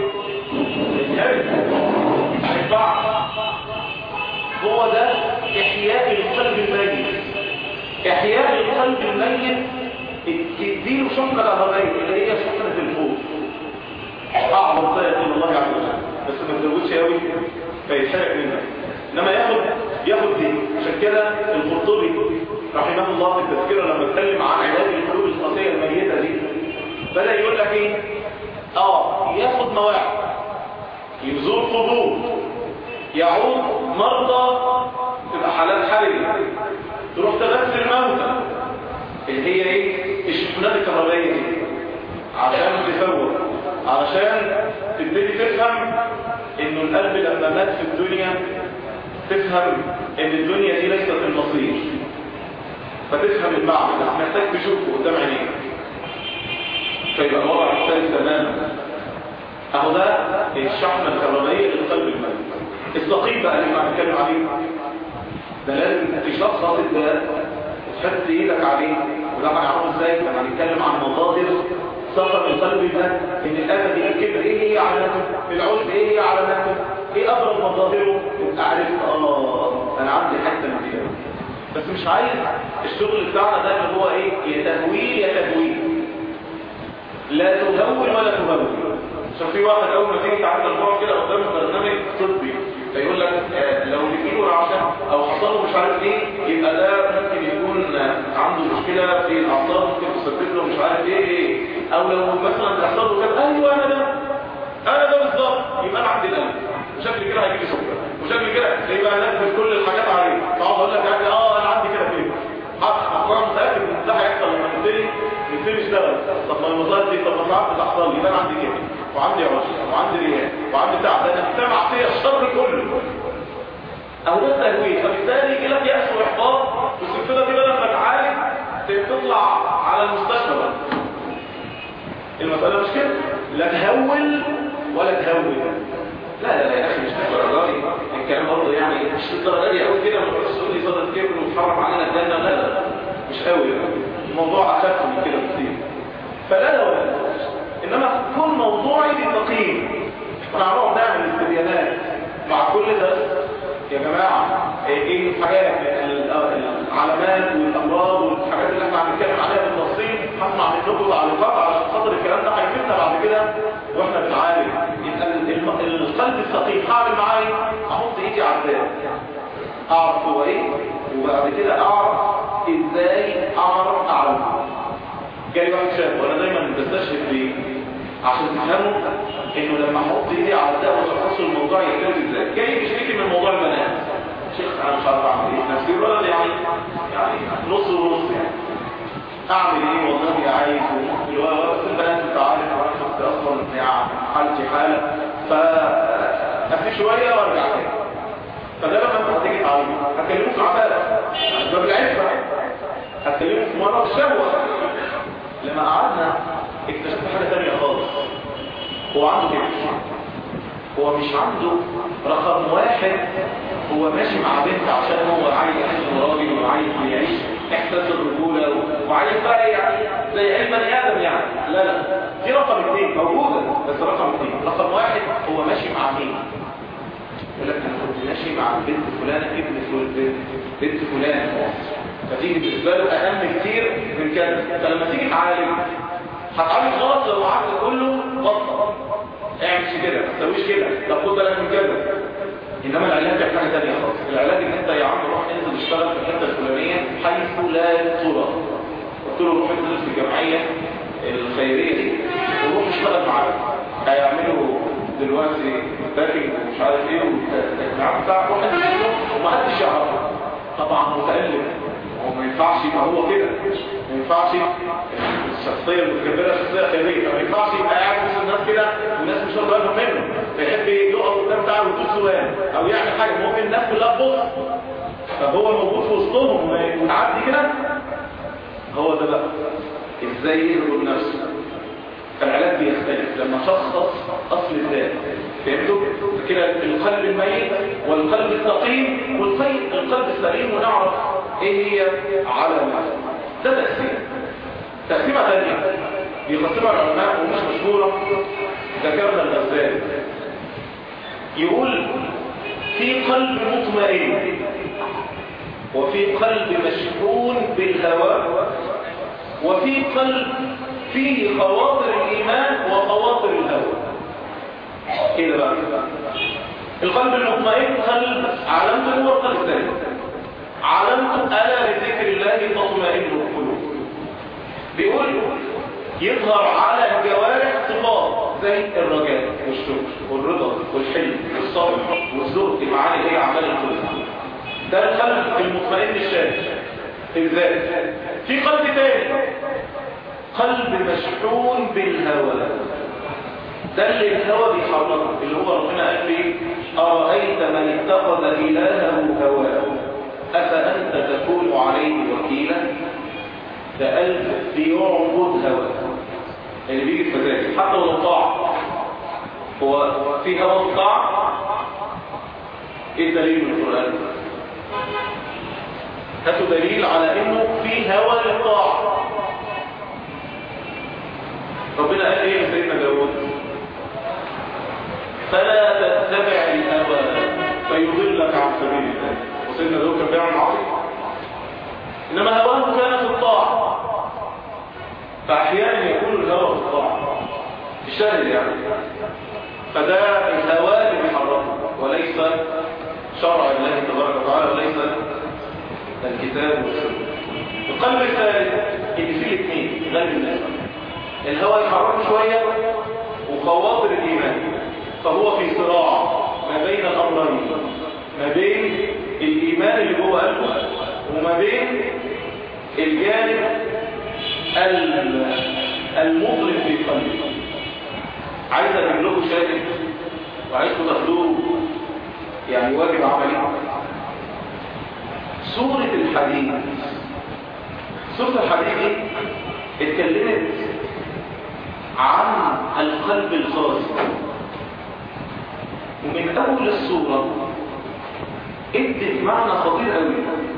هو ده إحياء القلب الميت إحياء القلب الميت تديله شحنة كهربائية اللي هي شحنة الفوز أعظم طريقة من الله عز وجل بس ما تزودش قوي فيتحرق منك إنما ياخد ياخد دي عشان كده القرطبي رحمه الله في التذكرة لما اتكلم عن علاج القلوب القاسية الميتة دي بدأ يقول لك ايه اه ياخد مواعظ يزور قبور يعود مرضى تبقى حالات حرجة تروح تغسل الموتى اللي هي ايه الشحنات الكهربائية دي عشان تفوق علشان تبتدي تفهم انه القلب لما مات في الدنيا تفهم ان الدنيا دي ليست المصير فتفهم المعنى محتاج تشوفه قدام عينيك فيبقى الوضع مختلف تماما اهو ده الشحنة الكهربائية للقلب الميت الثقيل بقى اللي احنا بنتكلم عليه ده لازم تشخص الداء وتحط ايدك عليه وده هنعرفه ازاي لما هنتكلم عن مظاهر سفر القلب ده ان الآفة دي الكبر ايه هي علاماته العجب ايه هي علاماته ايه ابرز مظاهره تبقى عارف اه انا عندي حته من كده بس مش عايز الشغل بتاعنا ده اللي هو ايه يا تهويل يا تهويل لا تهول ولا تهول عشان في واحد اول ما تيجي تعمل الموضوع كده قدام برنامج طبي فيقول لك آه لو لقيته رعشه او حصل له مش عارف ايه يبقى ده ممكن يكون عنده مشكله في الاعصاب ممكن تسبب له مش عارف ايه ايه او لو مثلا تحصل له كده ايوه انا ده انا ده بالظبط يبقى انا عندي القلب وشكل كده هيجي لي سكر وشكل كده يبقى انفذ كل الحاجات عليه فاقعد اقول لك يعني اه انا عندي كده كده انا متاكد ان ده هيحصل لما نبتدي نبتدي نشتغل طب ما المظاهر دي طب ما ساعات بتحصل لي يبقى انا عندي كده وعندي عشر وعندي رياء وعندي تعب ده انا بتابع فيا الشر كله او ده التهويل فبالتالي يجي لك يأس واحباط والسلسله دي بدل ما تعالج تطلع على المستشفى المسألة مش كده لا تهول ولا تهول لا لا لا يا اخي مش للدرجه دي الكلام برضه يعني مش للدرجه دي قوي كده ما تقولش تقول لي صدر كبر وتحرم علينا الجنه لا لا مش قوي الموضوع اخف من كده بكتير فلا لا ولا انما كل موضوعي بالتقييم احنا هنقعد نعمل استبيانات مع كل ده يا جماعه ايه الحاجات العلامات والامراض والحاجات اللي احنا هنتكلم عليها بالتفصيل هسمع منكم تعليقات عشان خاطر الكلام ده هيفيدنا بعد كده واحنا بنعالج يبقى القلب السقيم هعمل معاه ايه؟ احط ايدي على الباب اعرف هو ايه وبعد كده اعرف ازاي اعرف اعرف جاي واحد شاب وانا دايما بستشهد ليه عشان تفهموا انه لما احط ايدي على الدواء واشخصه الموضوع يتم ازاي جاي بيشتكي من موضوع البنات شيخ انا مش عارف اعمل ايه نفسي الولد يعني يعني نص ونص يعني اعمل ايه والله عايز الولد البنات انت عارف وانا شخص اصلا يعني حالتي حاله فاسيب شويه وارجع تاني فده لما انت هتيجي تعالجه هتكلمه في عباده اسباب العفه هتكلمه في مره الشهوه لما قعدنا اكتشفت حاجه ثانيه خالص هو عنده كده هو مش عنده رقم واحد هو ماشي مع بنت عشان هو عايز يحس راجل وعايز يعيش احساس الرجوله وعايز بقى يعني زي اي بني ادم يعني لا لا دي رقم اثنين موجوده بس رقم اثنين رقم واحد هو ماشي مع مين يقول لك انا كنت ماشي مع البنت فلانه ابن فلان بنت فلان فتيجي بالنسبه له اهم كتير من كده فلما تيجي تعالج هتعالج غلط لو عقل كله غلط اعمل كده ما تسويش كده طب خد بالك من كده انما العلاج ده حاجه ثانيه خالص العلاج ان انت يا عم روح انزل اشتغل في الحته الفلانيه حيث لا ترى قلت له روح انزل في الجمعيه الخيريه دي وروح اشتغل معاهم هيعملوا دلوقتي باكينج ومش عارف ايه والتجميعات بتاعته روح انزل ومحدش يعرفه طبعا متألم وما ينفعش يبقى هو كده ما ينفعش الشخصيه المتكبره شخصيه خيريه ما ينفعش يبقى قاعد وسط الناس كده والناس مش واخده بالهم منه فيحب يقف قدام بتاعه ويقول سؤال او يعمل حاجه ممكن الناس كلها تبص فهو موجود في وسطهم وتعدي كده هو ده بقى ازاي يهرب نفسه فالعلاج بيختلف لما شخص اصل الذات فهمتوا كده القلب الميت والقلب السقيم والقلب القلب السليم ونعرف ايه هي علامه ده تقسيم تقسيمه ثانيه بيقسمها العلماء ومش مشهوره ذكرنا الغزالي يقول في قلب مطمئن وفي قلب مشحون بالهوى وفي قلب فيه خواطر الإيمان وخواطر الهوى كده بقى القلب المطمئن قلب علامته هو القلب الثاني علامته ألا لذكر الله تطمئن القلوب بيقول يظهر على الجوارح صفات زي الرجاء والشكر والرضا والحلم والصبر والزهد المعاني اللي هي اعمال القلوب ده القلب المطمئن الشاذ الذات في قلب ثاني قلب مشحون بالهوى ده اللي الهوى بيحركه اللي هو ربنا قال لي أرأيت من اتخذ إلهه هواه أفأنت تكون عليه وكيلا ده قلب بيعبد هواه اللي بيجي في مزاجه حتى ولو طاع هو في هوى الطاع ايه الدليل من القرآن هاتوا دليل على انه في هوى للطاعة ربنا قال ايه يا سيدنا داود فلا تتبع الهوى فيضلك عن سبيل الله وسيدنا داود كان بيعمل عظيم انما هواه كان في الطاعة فاحيانا يكون الهوى في الطاعة الشاهد يعني فده الهوى اللي بيحركه وليس شرع الله تبارك وتعالى وليس الكتاب والسنة القلب الثالث اللي فيه الاثنين غير الناس الهوى يحركه شوية وخواطر الإيمان فهو في صراع ما بين الأمرين ما بين الإيمان اللي جوه قلبه وما بين الجانب المظلم في قلبه عايز اجيب لكم شاهد وعايزكم تاخدوه يعني واجب عملي سورة الحديد سورة الحديد دي اتكلمت عن القلب الخاص ومن اول السورة ادت معنى خطير قوي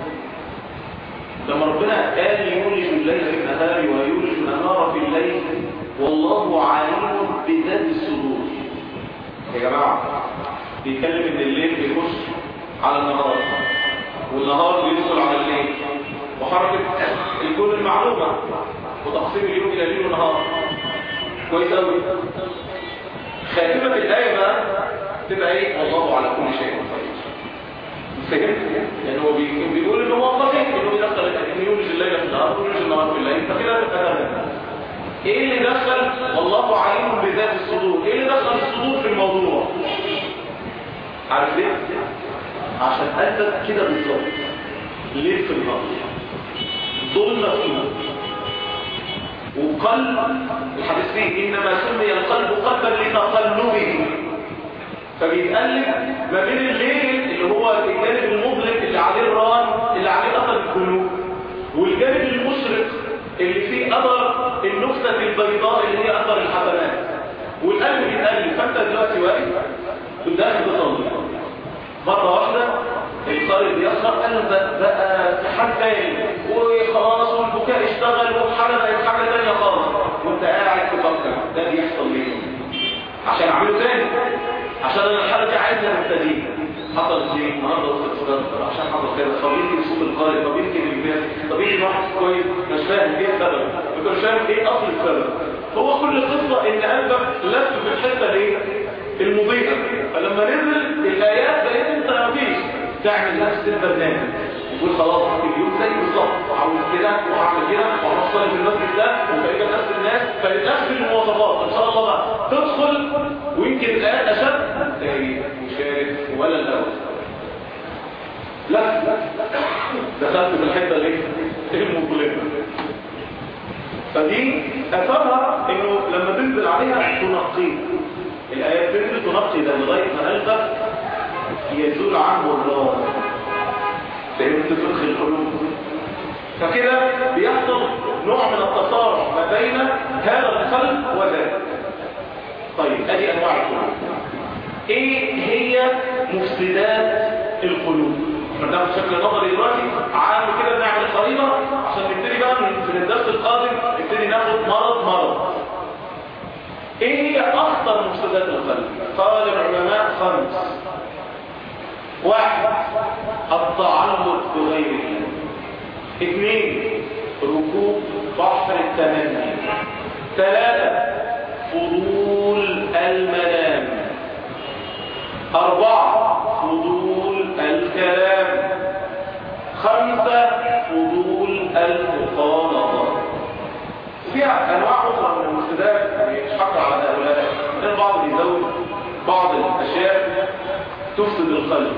لما ربنا قال يولج الليل في النهار ويولج النهار في الليل والله عليم بذات الصدور يا جماعة بيتكلم ان الليل بيخش على النهار والنهار بيدخل على الليل وحركة الكون المعلومة وتقسيم اليوم الى ليل ونهار كويس قوي خاتمة الآية بقى تبقى ايه والله على كل شيء قدير فهمت؟ يعني هو بيقول ان هو صحيح انه بيدخل انه يولج الليل في النهار ويولج النهار في الليل فكده تمام ايه اللي دخل والله عليم بذات الصدور ايه اللي دخل الصدور في الموضوع عارف ليه عشان انت كده بالظبط ليه في النهار ظلمة فيه وقلب الحديث فيه انما سمي القلب قلبا لتقلبه فبيتقلب ما بين الليل اللي هو الجانب المظلم اللي عليه الران اللي عليه اثر القلوب والجانب المشرق اللي فيه اثر النكته البيضاء اللي هي اثر الحسنات والقلب بيتقلب فانت دلوقتي واقف قدامك تصلي مره واحده القلب بيخسر قلب بقى امتحان تاني وخلاص والبكاء اشتغل والحاله بقت حاجه ثانيه خالص وانت قاعد تفكر ده بيحصل ليه عشان اعمله تاني عشان انا الحاله دي عايزها ابتديها حصلت ليه النهارده وصلت صدر عشان حصل كده طب يمكن يسوق القارئ طب يمكن البيت طب يمكن واحد كويس مش فاهم ايه السبب انت مش فاهم ايه اصل السبب هو كل قصه ان قلبك لف في الحته الايه المضيئه فلما نزل الايات بقيت انت ما فيش تعمل نفس البرنامج تقول خلاص اليوم زي بالظبط عاوز كده وهعمل كده وهوصل في المسجد ده وتقريبا نفس الناس فنفس المواصفات ان شاء الله بقى تدخل ويمكن الآن اشد تلاقي مشارك ولا الاول لا دخلت في الحته دي المظلمه فدي اثرها انه لما تنزل عليها تنقيه الايات تنزل تنقي ده لغايه ما قلبك يزول عنه الله فهمت فقه القلوب فكده بيحصل نوع من التصارع ما بين هذا القلب وذاك طيب ادي انواع القلوب ايه هي مفسدات القلوب بناخد شكل نظري دلوقتي عام كده بنعمل خريطه عشان نبتدي بقى في الدرس القادم نبتدي ناخد مرض مرض ايه هي اخطر مفسدات القلب قال العلماء خمس واحد التعلق بغير الله اثنين ركوب بحر التمني ثلاثة فضول المنام أربعة فضول الكلام خمسة فضول المخالطة فيها أنواع أخرى من المفسدات يعني مش حقر على هؤلاء البعض بيزود بعض الأشياء تفسد القلب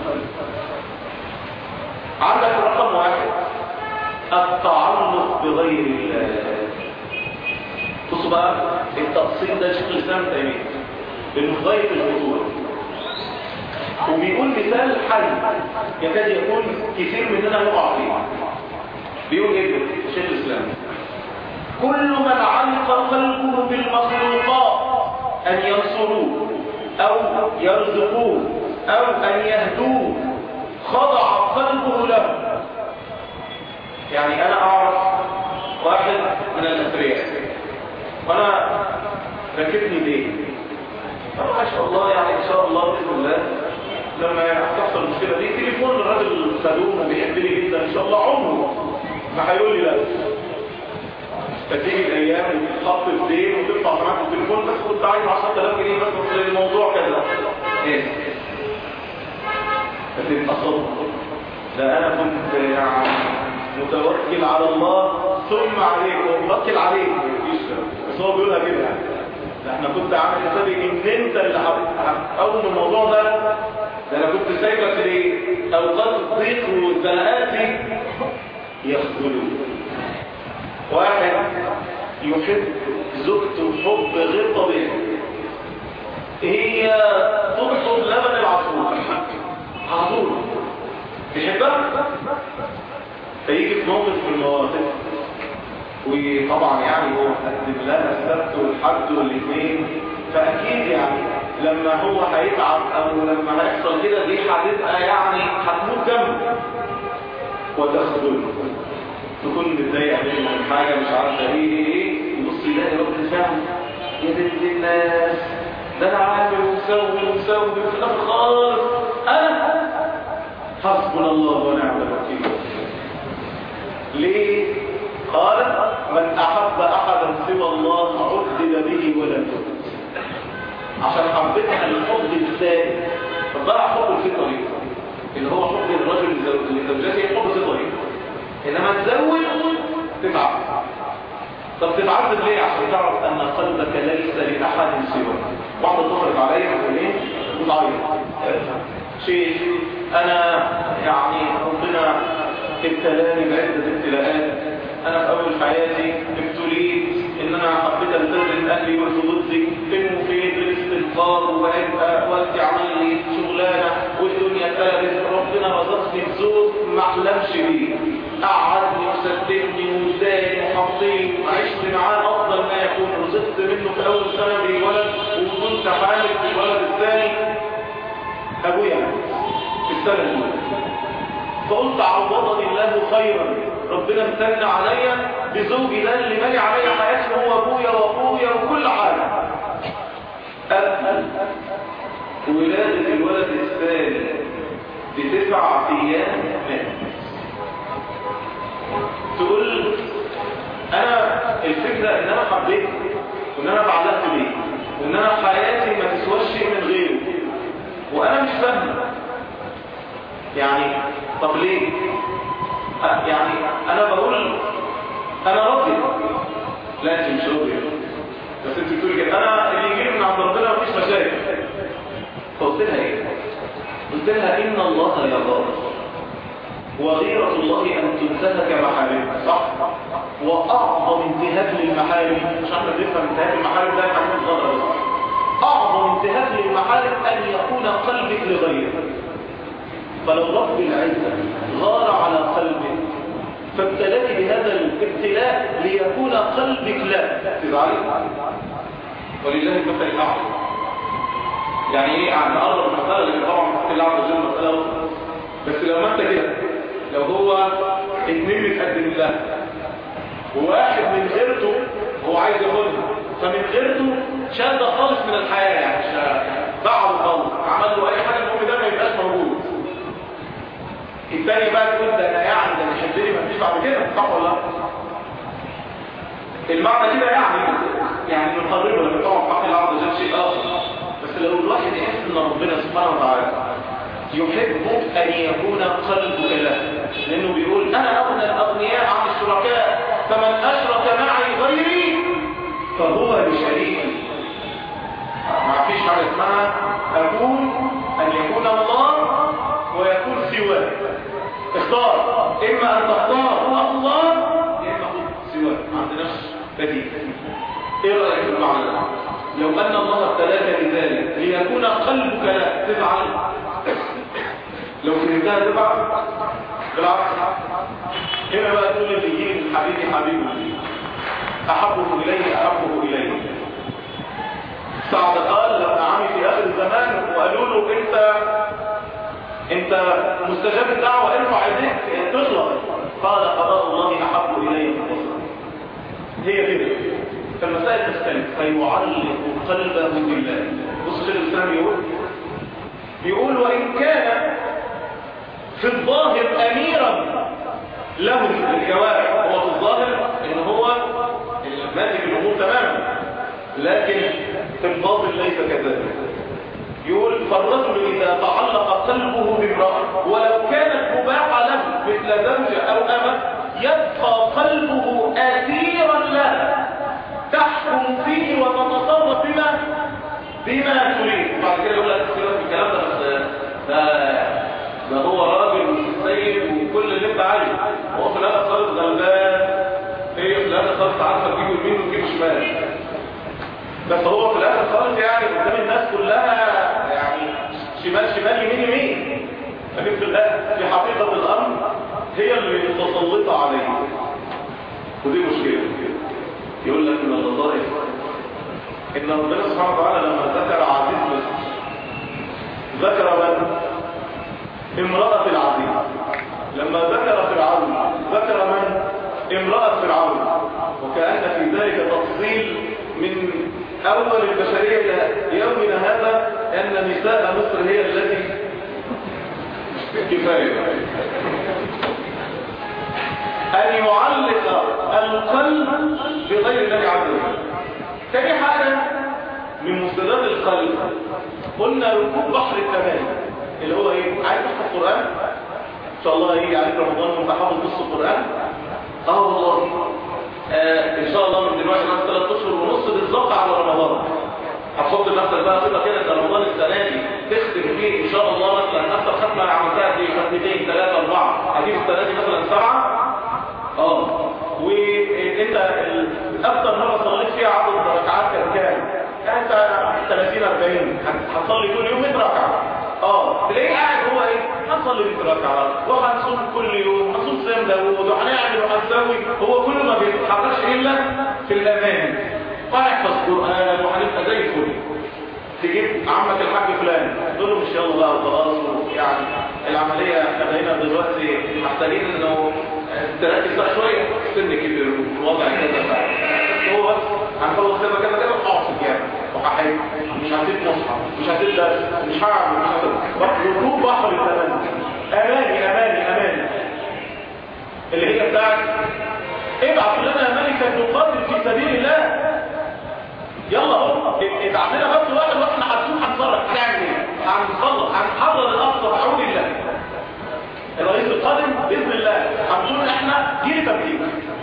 عندك رقم واحد التعلق بغير الله بصوا بقى التفصيل ده شكل الاسلام تيميه لانه في غايه الخطوره وبيقول مثال حي يكاد يكون كثير مننا يقع فيه بيقول ايه شيخ الاسلام كل من علق قلبه بالمخلوقات ان ينصروه او يرزقوه او ان يهدوه خضع قلبه له يعني انا اعرف واحد من الاثرياء وانا ركبني ليه ما شاء الله يعني ان شاء الله باذن الله لما تحصل المشكله دي تليفون الراجل خدوم وبيحبني جدا ان شاء الله عمره ما هيقول لي لا فتيجي الايام وتتحط في دين وتدفع معاك التليفون بس كنت عايز 10000 جنيه بس الموضوع كذا ايه فتبقى صدمه ده انا كنت يعني متوكل على الله ثم عليك ومتوكل عليك بس هو بيقولها كده يعني ده احنا كنت عامل حسابي ان انت اللي هتقوم الموضوع ده ده انا كنت سايبك في اوقات الضيق والزنقات دي يخذلون واحد يحب زوجته حب غير طبيعي هي تطلب لبن العصفور على طول بيحبها فيجي في موقف من المواقف وطبعا يعني هو قدم لها السبت والحد والاثنين فاكيد يعني لما هو هيتعب او لما هيحصل كده دي هتبقى يعني هتموت جنبه وتخذله تكون متضايقه منه من حاجه مش عارفه ايه ايه ايه يبص يلاقي رد فعل يا بنت الناس ده انا عامل ومسوي ومسوي في الاخر خالص انا حسبنا الله ونعم الوكيل ليه قال من احب احدا سوى الله عذب به ولا تؤت عشان حبيتها الحب الثاني فضلع حب الفطري اللي هو حب الرجل لزوجته حب فطري انما تزوج تتعب طب تتعذب ليه عشان تعرف ان قلبك ليس لاحد سوى بعض تخرج عليا مسؤولين وتعيط شيء انا يعني ربنا ابتلاني بعده ابتلاءات انا في اول حياتي ابتليت ان انا حبيت التزم اهلي وحدودي فين وفين بالاستغفار وبقيت والدي عمل لي شغلانه والدنيا ثابت ربنا رزقني بزوج ما احلمش بيه قعدني وسددني واداني وحطيت وعشت معاه افضل ما يكون رزقت منه في اول سنه بولد وكنت حامل في الولد الثاني ابويا في السنه الاولى فقلت عوضني الله خيرا ربنا امتن عليا بزوجي ده اللي مالي عليا حياتي هو ابويا واخويا وكل حاجه ولادة الولد الثاني بتسع ايام مات تقول انا الفكرة ان انا حبيت وان انا بعلقت بيه وان انا حياتي ما تسواش شيء من غيره وانا مش فاهم يعني طب ليه يعني انا بقول انا راضي لا انت مش راضي بس انت بتقولي كده انا اللي يجي من عند ربنا مفيش مشاكل فقلت لها ايه قلت لها ان الله يغار وغيرة الله ان تنتهك محارمه صح واعظم انتهاك للمحارم مش احنا بنفهم انتهاك المحارم ده حاجه الغضب بس اعظم انتهاك للمحارم ان يكون قلبك لغيره فلو رب العزة غار على قلبك فابتلاك بهذا الابتلاء ليكون قلبك لا تزعلي ولله المثل الاعلى يعني ايه عن اقرب المساله اللي طبعا في الله عز وجل مساله بس لو ما انت كده لو هو اتنين متقدم له وواحد من غيرته هو عايز ياخدها فمن غيرته شاد خالص من الحياه يعني بعض خالص عمل له اي حاجه المهم ده ما يبقاش موجود الثاني بقى تقول ده انا يعني ده بيحبني ما فيش بعد كده صح ولا لا المعنى كده يعني يعني نقربه لما طبعا حق الله عز وجل شيء اخر بس لو الواحد يحس ان ربنا سبحانه وتعالى يحب ان يكون قلبك له لانه بيقول انا اغنى الاغنياء عن الشركاء فمن اشرك معي غيري فهو لشريكي ما فيش حاجه اسمها اكون ان يكون الله ويكون سواه اختار اما ان تختار الله يا اما خذ سواه ما عندناش بديل ايه رايك في المعنى ده لو ان الله ابتلاك بذلك ليكون قلبك لا تزعل لو فهمتها تزعل بالعكس هنا بقى تقول اللي يجي من حبيبي حبيبي احبه اليه احبه اليه سعد قال لابن عمي في اخر الزمان وقالوا له انت انت مستجاب الدعوة ارفع يديك تطلق قال قضاء الله احب الي من بصر هي كده فالمسائل تختلف فيعلق قلبه بالله بص شيخ الاسلام يقول يقول وان كان في الظاهر اميرا له الجوارح هو في الظاهر ان هو ماسك الامور تماما لكن في الباطن ليس كذلك يقول فالرجل إذا تعلق قلبه بامرأة ولو كانت مباحة له مثل زوجة أو أمة يبقى قلبه أثيرا له تحكم فيه وتتصرف بما بما تريد بعد كده يقول لك سيبك من الكلام ده بس ده ده هو راجل سيد وكل اللي انت عايزه هو في الاخر خالص غلبان هي في الاخر خالص عارفه تجيب يمين وتجيب شمال بس هو في الاخر خالص يعني قدام الناس كلها يعني شمال شمال يمين يمين لكن في الاخر في حقيقه الامر هي اللي متسلطه عليه ودي مشكله يقول لك من اللطائف ان ربنا سبحانه وتعالى لما ذكر عزيز مصر ذكر من امرأة العزيز لما ذكر فرعون ذكر من امرأة فرعون وكأن في ذلك تفصيل من أول البشرية إلى يومنا هذا أن نساء مصر هي التي كفاية أن يعلق القلب بغير الله عز وجل تاني حاجة من مستدات القلب قلنا ركوب بحر التمام اللي هو ايه عايز تحفظ القرآن ان شاء الله يجي عليك رمضان وانت حافظ نص القرآن اه والله آه ان شاء الله من دلوقتي بعد ثلاث اشهر ونص بالظبط على رمضان هتحط لنفسك بقى كده كده انت رمضان السنه دي تختم فيه ان شاء الله مثلا اكثر ختمه عملتها دي ختمتين ثلاثه اربعه هتجيب السنه دي مثلا سبعه اه وانت اكثر مره صليت فيها عدد ركعات كان كام؟ يعني انت 30 40 هتصلي كل يوم 100 ركعه اه تلاقيه قاعد هو ايه هنصلي 100 ركعه وهنصوم كل يوم هنصوم صيام داوود وهنعمل وهنسوي هو كله ما بيتحركش الا في الامان وهنحفظ قران وهنبقى زي الفل تجيب عمك الحاج فلان تقول له مش يلا بقى وخلاص يعني العمليه احنا بقينا دلوقتي محتاجين انه تركز بقى شويه سن كبير وضع كذا بقى هو بس هنخلص كذا كذا كذا وهقعد في الجامع وهحب مش هسيب مصحف مش هسيب درس مش هعمل مش هسيب ركوب بحر التمني اماني اماني اماني اللي هي بتاعت ابعث لنا ملكا نقاتل في سبيل الله يلا هو ابعث لنا بس واحد واحنا هنشوف هنتصرف هنعمل ايه هنخلص هنحضر الاقصى بعون الله الرئيس القادم باذن الله هنكون احنا جيل تبديل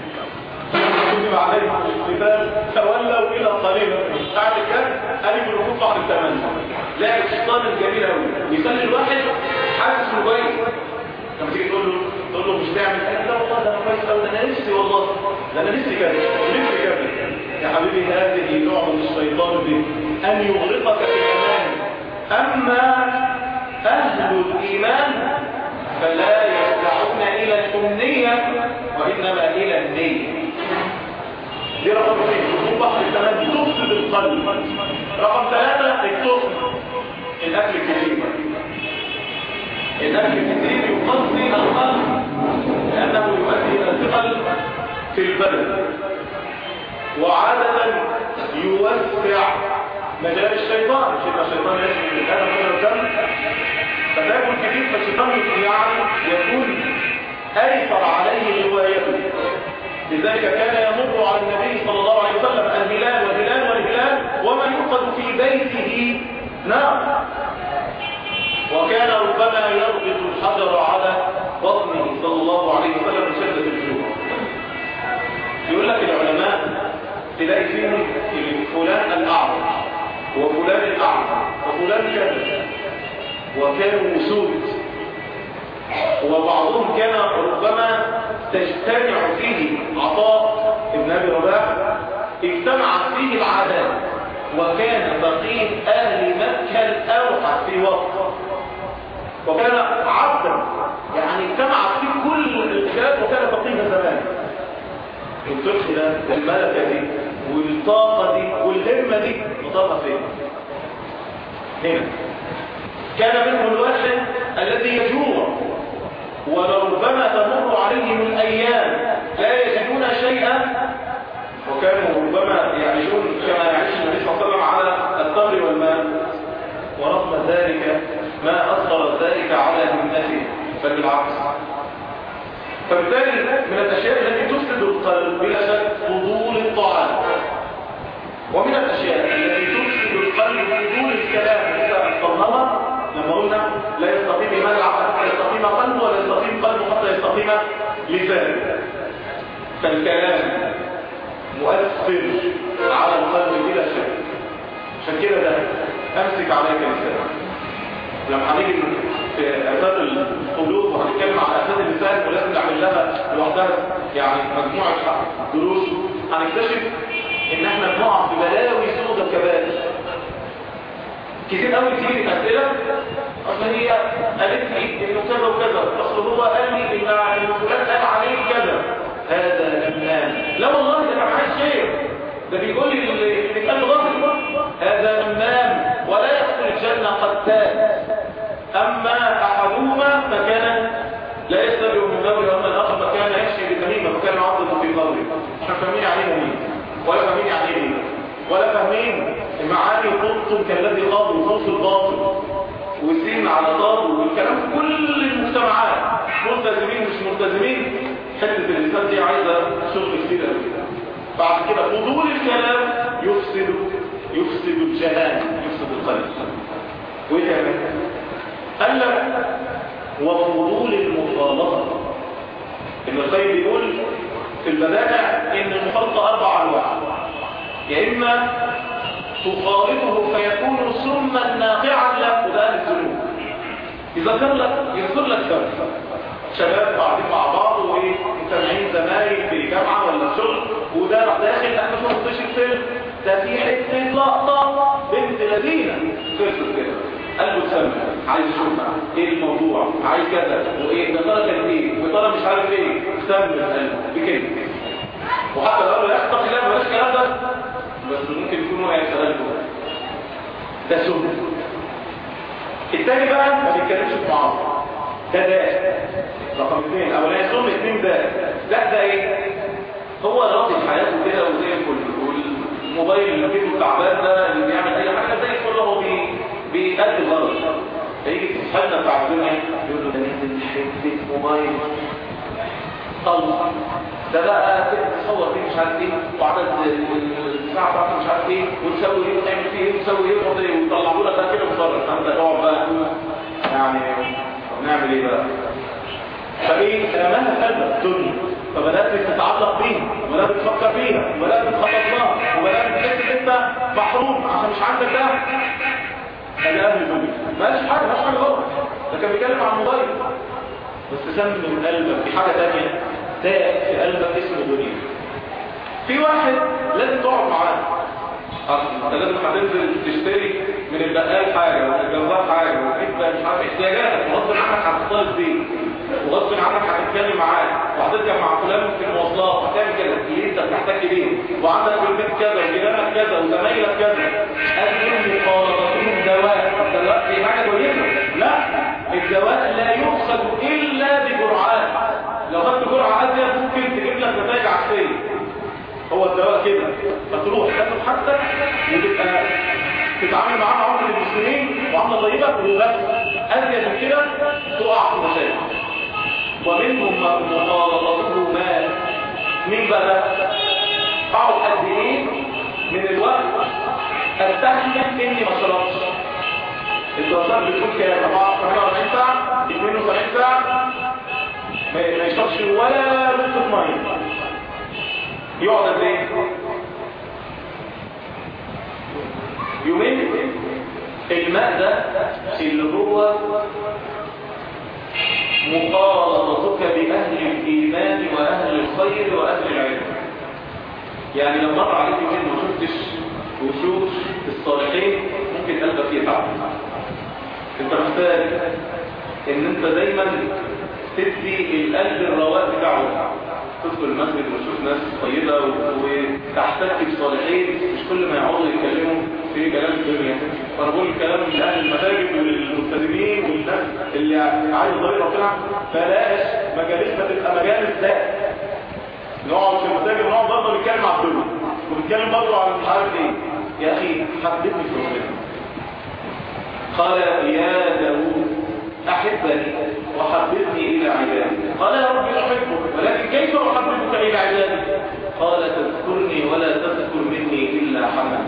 كتب عليهم القتال تولوا الى قليل بعد كده قالوا بالركوب بعد الثمانية لعب الشيطان الجميل قوي يخلي الواحد حاسس انه كويس لما تيجي تقول له تقول له مش تعمل قال لا والله ده انا كويس قوي ده انا نفسي والله ده انا نفسي كده نفسي كده يا حبيبي هذه نوع من الشيطان به ان يغرقك في الامان اما اهل الايمان فلا يرجعون الى الامنيه وانما الى النيه دي رقم اثنين ركوب بحر التمام تفسد القلب رقم ثلاثة التخن الأكل الكثير الأكل الكثير يقضي القلب لأنه يؤدي إلى الثقل في البدن وعادة يوسع مجال الشيطان شيء الشيطان يجري من الآن من الدم فتاكل كثير فالشيطان يعني يكون أيسر عليه روايته لذلك كان يمر على النبي صلى الله عليه وسلم الهلال والهلال والهلال وما يوقد في بيته نار وكان ربما يربط الحجر على بطنه صلى الله عليه وسلم من شدة الجوع يقول لك العلماء تلاقي فيهم فلان الأعرج وفلان الأعرج وفلان كذا وكانوا وسود وبعضهم كان ربما تجتمع فيه عطاء ابن ابي رباح اجتمعت فيه العادات وكان فقيه اهل مكه الاوحد في وقت وكان عبدا يعني اجتمعت فيه كل الاشياء وكان فقيه زمان الفقه ده والملكه دي والطاقه دي والهمه دي مطابقه فين هنا كان منهم الواحد الذي يجوع ولربما تمر عليهم الأيام لا يجدون شيئا وكانوا ربما يعيشون كما يعيش النبي صلى الله عليه وسلم على التمر والماء ورغم ذلك ما أثر ذلك على همته بل بالعكس فبالتالي من الأشياء التي تفسد القلب بلا شك فضول الطعام ومن الأشياء التي تفسد القلب فضول الكلام مثل الصنمة لما قلنا لا يستقيم إيمان العقل حتى يستقيم قلبه ولا يستقيم قلبه حتى يستقيم لسانه فالكلام مؤثر على القلب بلا شك عشان كده ده امسك عليك لسانك لما هنيجي في افات القلوب وهنتكلم عن افات اللسان ولازم نعمل لها لوحدها يعني مجموعه دروس هنكتشف ان احنا بنقع في بلاوي سودة كبائر كتير قوي تيجي اسئله اصل هي قالت لي انه كذا وكذا اصل هو قال لي ان فلان قال عليه كذا هذا امام لا والله ده كان عايز خير ده بيقول لي اللي كان غلط هذا امام ولا يدخل الجنه قتال اما احدهما فكان لا يستبع من قبل واما الاخر فكان يمشي بالتميمه فكان يعضد في قبره احنا فاهمين عليه مين ولا فاهمين يعني ايه ولا فاهمين المعاني قط كالذي قاض وصوت الباطل والسين على طار والكلام في كل المجتمعات ملتزمين مش ملتزمين حته اللسان دي عايزه شغل كتير قوي بعد كده فضول الكلام يفسد يفسد الجنان يفسد القلب وايه كمان قال لك وفضول المخالطه ابن القيم بيقول في البدائع ان المخالطه اربع انواع يا اما تخالطه فيكون سما ناقعا لك وده اهل الذنوب يذكر لك يذكر لك ذنب شباب قاعدين مع بعض ومجتمعين زمايل في جامعه ولا شغل وده راح داخل احنا مش هنخش الفيلم ده في حته لقطه بنت لذينه خلصت كده قلبه اتسمى عايز يشوفها ايه الموضوع عايز كذا وايه ده ترى كان ايه وترى مش عارف ايه سمى قلبه بكلمه وحتى لو قال له يا اخي لا بلاش الكلام ده بس ممكن يكون واقع في قلبه ده سنه التاني بقى ما بيتكلمش في بعض ده ده رقم اثنين اولاني سنه اثنين ده لا ده ايه هو راضي حياته كده وزي الفل والموبايل اللي في ايده تعبان ده اللي بيعمل اي حاجه زي الفل هو بي بيأدي الغرض فيجي صاحبنا بتاع الدنيا يقول له ده نزل حته موبايل طلع ده بقى تصور فيه مش عارف ايه وعدد الساعه بتاعته مش عارف ايه وتسوي ايه وتعمل فيه ايه وتسوي ايه ويطلعوا لك ده كده بصرف انت تقعد بقى يعني نعمل ايه بقى فايه رماها في قلبك الدنيا فبدات تتعلق بيها وبدات تفكر فيها وبدات تخطط لها وبدات تحس ان انت محروم عشان مش عندك ده هذا اهل الدنيا مالش حاجه مالش حاجه غلط ده كان بيتكلم عن الموبايل بس سم من قلبك في حاجه ثانيه داء في قلبك اسمه دنيا في واحد لازم تقعد معاه انت لازم هتنزل تشتري من البقال حاجه ومن الجزار حاجه وانت مش عارف احتياجاتك وغصب عنك هتطالب بيه وغصب عنك هتتكلم معاه وهتركب مع فلان في المواصلات وهتعمل كده اللي انت بتحتاج بيه وعندك في البيت كذا وجيرانك كذا وزمايلك كذا قال مخالطتهم دواء الدواء دي حاجه كويسه لا الدواء لا يؤخذ الا بجرعات لو خدت جرعه ازيد ممكن تجيب لك نتائج عكسيه هو الدواء كده فتروح تاخد حاجتك وتبقى تتعامل معاه معامله المسلمين معامله طيبه وبس ازيد من كده تقع في مشاكل ومنهم مخالطته مال مين بقى اقعد قد ايه من الوقت استحمل اني ما شربتش الدراسات بتقول كده 48 ساعه 72 ساعه ما يشربش ولا نقطه ميه يقعد قد ايه يومين الماء ده اللي هو مخالطتك بأهل الإيمان وأهل الخير وأهل العلم يعني لو مر عليك يومين ما شفتش وشوش الصالحين ممكن قلبك يتعب انت محتاج ان انت دايما تدي القلب الرواق بتاعه تدخل المسجد وتشوف ناس طيبة وتحتك بصالحين مش كل ما يقعدوا يتكلموا في كلام الدنيا فانا بقول الكلام لأهل المساجد وللملتزمين والناس اللي عايز طريق ربنا بلاش مجالسنا تبقى مجالس ذات نقعد في المساجد ونقعد برضه نتكلم على الدنيا ونتكلم برضه على مش عارف ايه يا اخي حبيتني في ربنا قال يا داوود أحبني وحببني إلى عبادي قال يا رب أحبك ولكن كيف أحببك إلى عبادي قال تذكرني ولا تذكر مني إلا حمد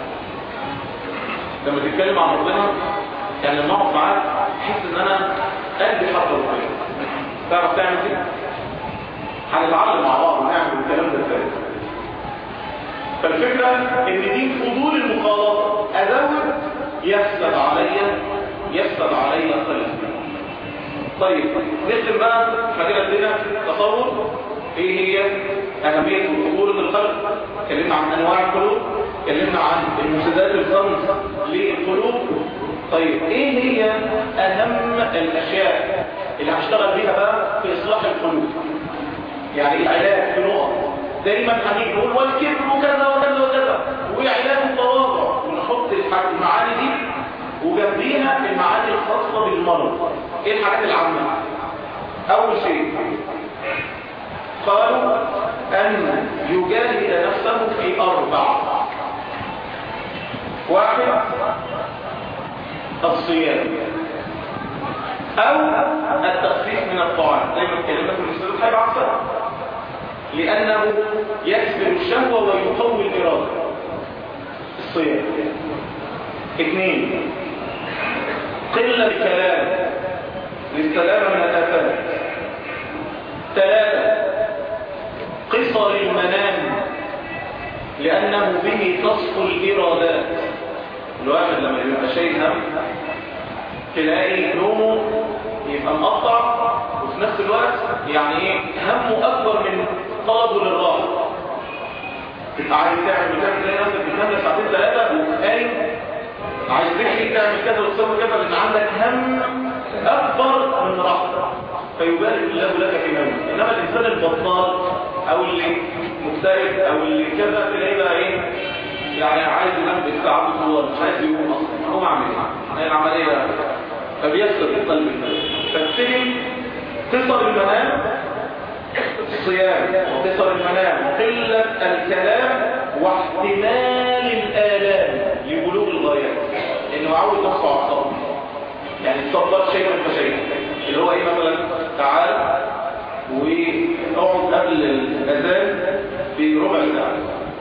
لما تتكلم عن ربنا يعني لما اقعد معاك تحس ان انا قلبي حب ربنا تعرف تعمل كده هنتعلم مع بعض نعمل الكلام ده ازاي فالفكرة ان دي فضول المخالطة ازود يفسد علي يفسد علي قلبي طيب نختم بقى احنا كده ادينا تصور ايه هي اهمية وخطورة القلب اتكلمنا عن انواع القلوب اتكلمنا عن المفسدات الخمس للقلوب طيب ايه هي اهم الاشياء اللي هشتغل بيها بقى في اصلاح القلوب يعني العلاج في نقط دايما هنيجي نقول والكبر وكذا وكذا وكذا وعلاج التواضع ونحط المعاني دي وجنبيها المعاني الخاصة بالمرض ايه الحاجات العامة اول شيء قالوا ان يجاهد نفسه في اربع واحد الصيام او التخفيف من الطعام زي ما اتكلمنا في الاستاذ حاجه عصر لانه يكسر الشهوه ويقوي الاراده الصيام اثنين قله الكلام للسلامه من الافات ثلاثه قصر المنام لانه به تصفو الارادات الواحد لما يبقى شايل هم تلاقي نومه يبقى مقطع وفي نفس الوقت يعني ايه همه اكبر من طلبه للراحه تبقى عايز تعمل كذا تلاقي نفسك بتنام ساعتين ثلاثه وقايم عايز تحكي تعمل كذا وتسوي كذا لان عندك هم اكبر من راحتك فيبارك الله لك في نومك انما الانسان البطال او اللي مكتئب او اللي كذا تلاقيه بقى ايه يعني عايز ينام بالساعة هو مش عايز يقوم اصلا هو عامل ايه هي العملية فبيكسر القلب فابتدي قصر المنام الصيام وقصر المنام قلة الكلام واحتمال الآلام لبلوغ الغايات انه عود نفسه على الصبر يعني تصبر شيء من فشيء اللي هو ايه مثلا تعال واقعد قبل الاذان بربع ساعه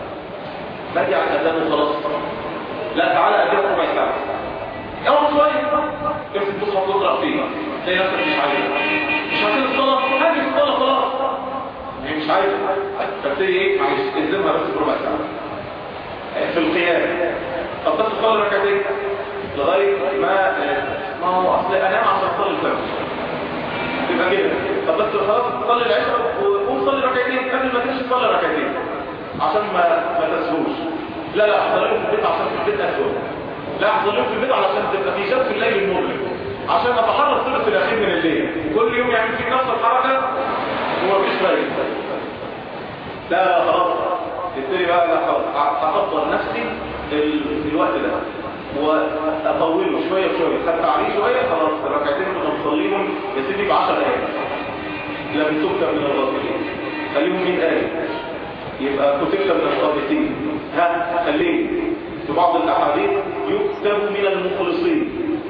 بدي على الاذان وخلاص لا تعالى اجيبك ربع ساعه اقعد شويه امسك تصحى تقرا فيها تلاقي نفسك مش عايز مش عايز الصلاه هاجي الصلاه خلاص هي مش عايزه فابتدي ايه معلش الزمها بس بربع ساعه في القيام طب بس تصلي ركعتين لغايه ما ما هو اصل انام عشان اصلي الفجر تبقى كده طب بس خلاص تصلي العشاء وقوم صلي ركعتين قبل ما تمشي تصلي ركعتين عشان ما ما تسهوش لا لا احضر لكم في البيت عشان في البيت اسهل لا احضر لكم في البيت علشان تبقى في جنب الليل المظلم عشان اتحرك ثلث الاخير من الليل كل يوم يعمل فيك نفس الحركه ومفيش فايده لا لا خلاص تبتدي بقى لا خلاص هفضل نفسي الوقت ده واطوله شويه بشويه خدت عليه شويه خلاص الركعتين اللي هنصليهم يا سيدي ب 10 دقايق لم تكتب من الغافلين خليهم 100 دقايق يبقى كتبت من الصابتين ها خليه في بعض الاحاديث يكتب من المخلصين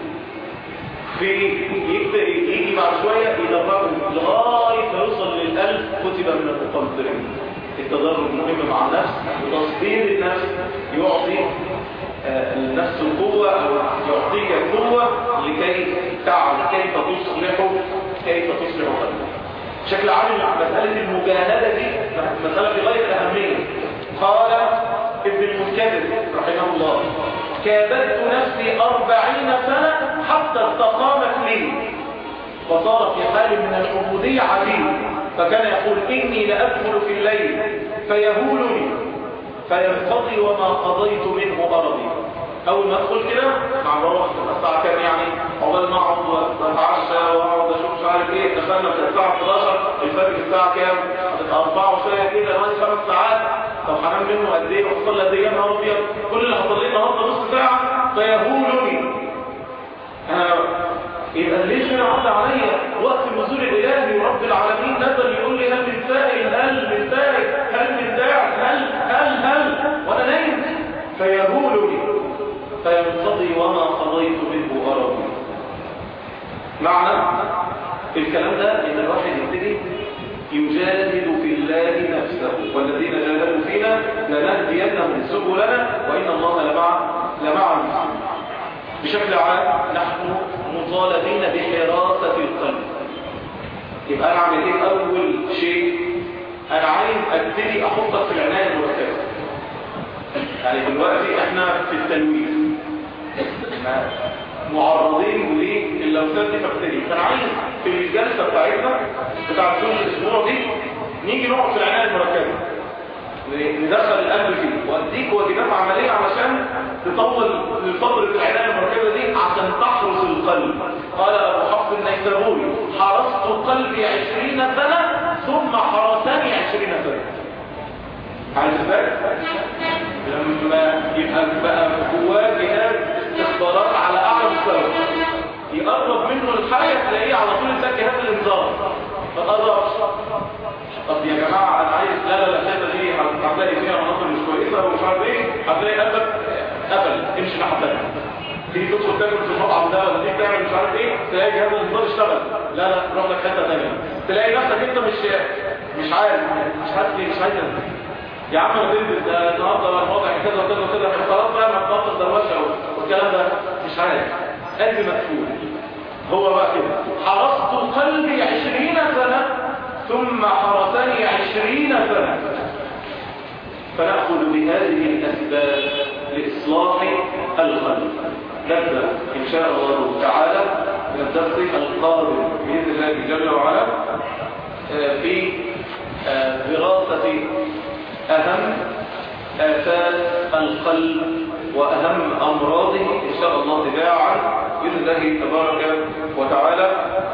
في يبدا يجي بعد شويه يدرجه لغايه ما يوصل للالف كتب من المقنطرين التدرج مهم مع النفس وتصدير النفس يعطي النفس القوة أو يعطيك القوة لكي تعلم كيف تصلح كيف تصلح قلبك بشكل عام مسألة المجاهدة دي مسألة في غاية الأهمية قال ابن المنكدر رحمه الله كابدت نفسي أربعين سنة حتى استقامت لي وصار في حال من العبودية عديد فكان يقول إني لأدخل في الليل فيهولني فينقضي وما قضيت منه أرضي أول ما أدخل كده مع بروح الساعة كام يعني عقبال ما أقعد وأتعشى وأقعد أشوف مش عارف إيه دخلنا في الساعة 11 الفجر الساعة كام؟ هتبقى 4 وشوية كده لغاية خمس ساعات طب هنام منه قد إيه وأصلي قد إيه يا نهار أبيض كل اللي هصليه النهارده نص ساعة فيهولني أنا يبقى ليش انا عدى عليا وقت النزول الالهي ورب العالمين نزل يقول لي هل من سائل هل من سائل هل من داع هل هل هل وانا نايم فيهولني فينقضي وما قضيت منه ارضي معنى الكلام ده ان الواحد يبتدي يجاهد في الله نفسه والذين جاهدوا فينا لنهدينهم سبلنا وان الله لمع لمع المسلمين بشكل عام نحن مطالبين بحراسة القلب يبقى انا اعمل ايه اول شيء انا عايز ابتدي احطك في العناية المركزة يعني دلوقتي احنا في التلوين احنا معرضين للوسائل دي فبتدي فانا عايز في الجلسه بتاعتنا بتاعت طول الاسبوع دي نيجي نقعد في العنايه المركزه ندخل القلب فيه واديك واجبات عمليه علشان تطول لفتره العنايه المركزه دي عشان تحرس القلب قال ابو حفص النيسابوري حرست قلبي عشرين سنه ثم حرسني عشرين سنه عارف ازاي؟ لما يبقى بقى جواه جهاز استخبارات على اعلى مستوى يقرب منه الحاجه تلاقيه على طول يسجل هذا الانذار ما تقربش طب يا جماعه انا عايز لا لا لا الحته دي هتلاقي فيها مناطق مش كويسه ومش عارف ايه هتلاقي قلبك قفل امشي ناحيه ثانيه تيجي تدخل تاكل في المطعم ده ولا تيجي تعمل مش عارف ايه تلاقي جهاز الانذار اشتغل لا لا روح لك حته ثانيه تلاقي نفسك انت مش مش عارف مش عارف ليه مش عايز يا عم انا بنزل ده النهارده الوضع كذا وكذا وكذا خلاص بقى ما تبطل دروشه والكلام ده مش عارف قلبي مدفون هو بقى كده حرست قلبي عشرين سنة ثم حرسني عشرين سنة فنأخذ بهذه الأسباب لإصلاح القلب نبدأ إن شاء الله تعالى من الدرس القادم بإذن الله جل وعلا في دراسة أهم آفات القلب وأهم أمراضه إن شاء الله تباعا بإذن الله تبارك وتعالى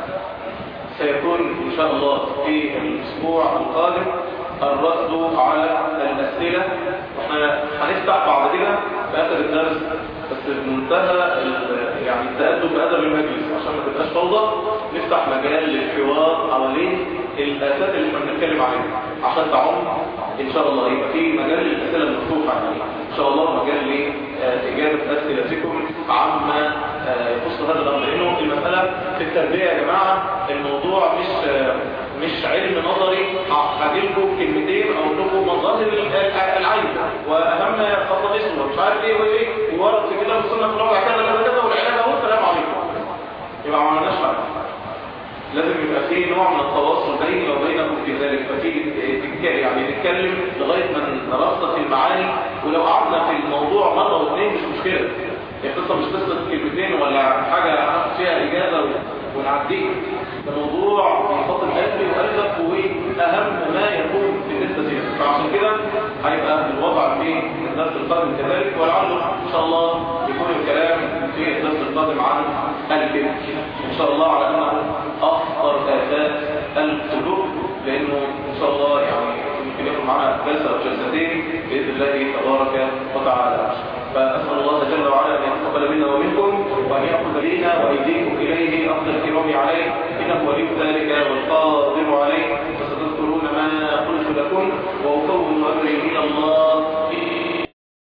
سيكون إن شاء الله في الأسبوع القادم الرد على الأسئلة واحنا هنفتح بعد كده في آخر الدرس بس بمنتهى يعني التأدب بأدب المجلس عشان ما تبقاش فوضى نفتح مجال للحوار حوالين الآفات اللي احنا بنتكلم عليها عشان تعم إن شاء الله يبقى في مجال للأسئلة المفتوحة يعني إن شاء الله مجال لإجابة أسئلتكم عما يخص هذا الأمر لأنه المسألة في التربية يا جماعة الموضوع مش مش علم نظري هجيلكم كلمتين او لكم مظاهر العين واهم خطه اسمه مش عارف ايه وايه وورد في كتاب السنه في الرابع كذا كذا كذا والعلاج اهو السلام عليكم يبقى ما عملناش حاجه لازم يبقى في نوع من التواصل بيني وبينكم في ذلك فتيجي يعني نتكلم لغايه ما نرصد في المعاني ولو قعدنا في الموضوع مره واثنين مش مشكله هي قصه مش قصه كلمتين ولا حاجه هناخد فيها اجازه ونعديها ده موضوع بيخاطب قلبي وقلبك واهم ما يكون بالنسبه لك فعشان كده هيبقى الوضع في الدرس القادم كذلك ولعله ان شاء الله يكون الكلام في الدرس القادم عن الكذب ان شاء الله على انه اخطر افات القلوب لانه ان شاء الله يعني يمكن يكون معنا جلسه او جلستين باذن الله تبارك وتعالى فأسأل الله جل وعلا أن يتقبل منا ومنكم وأن يأخذ بنا وأيديكم إليه أفضل الكرام عليه إنه ولي ذلك والقادر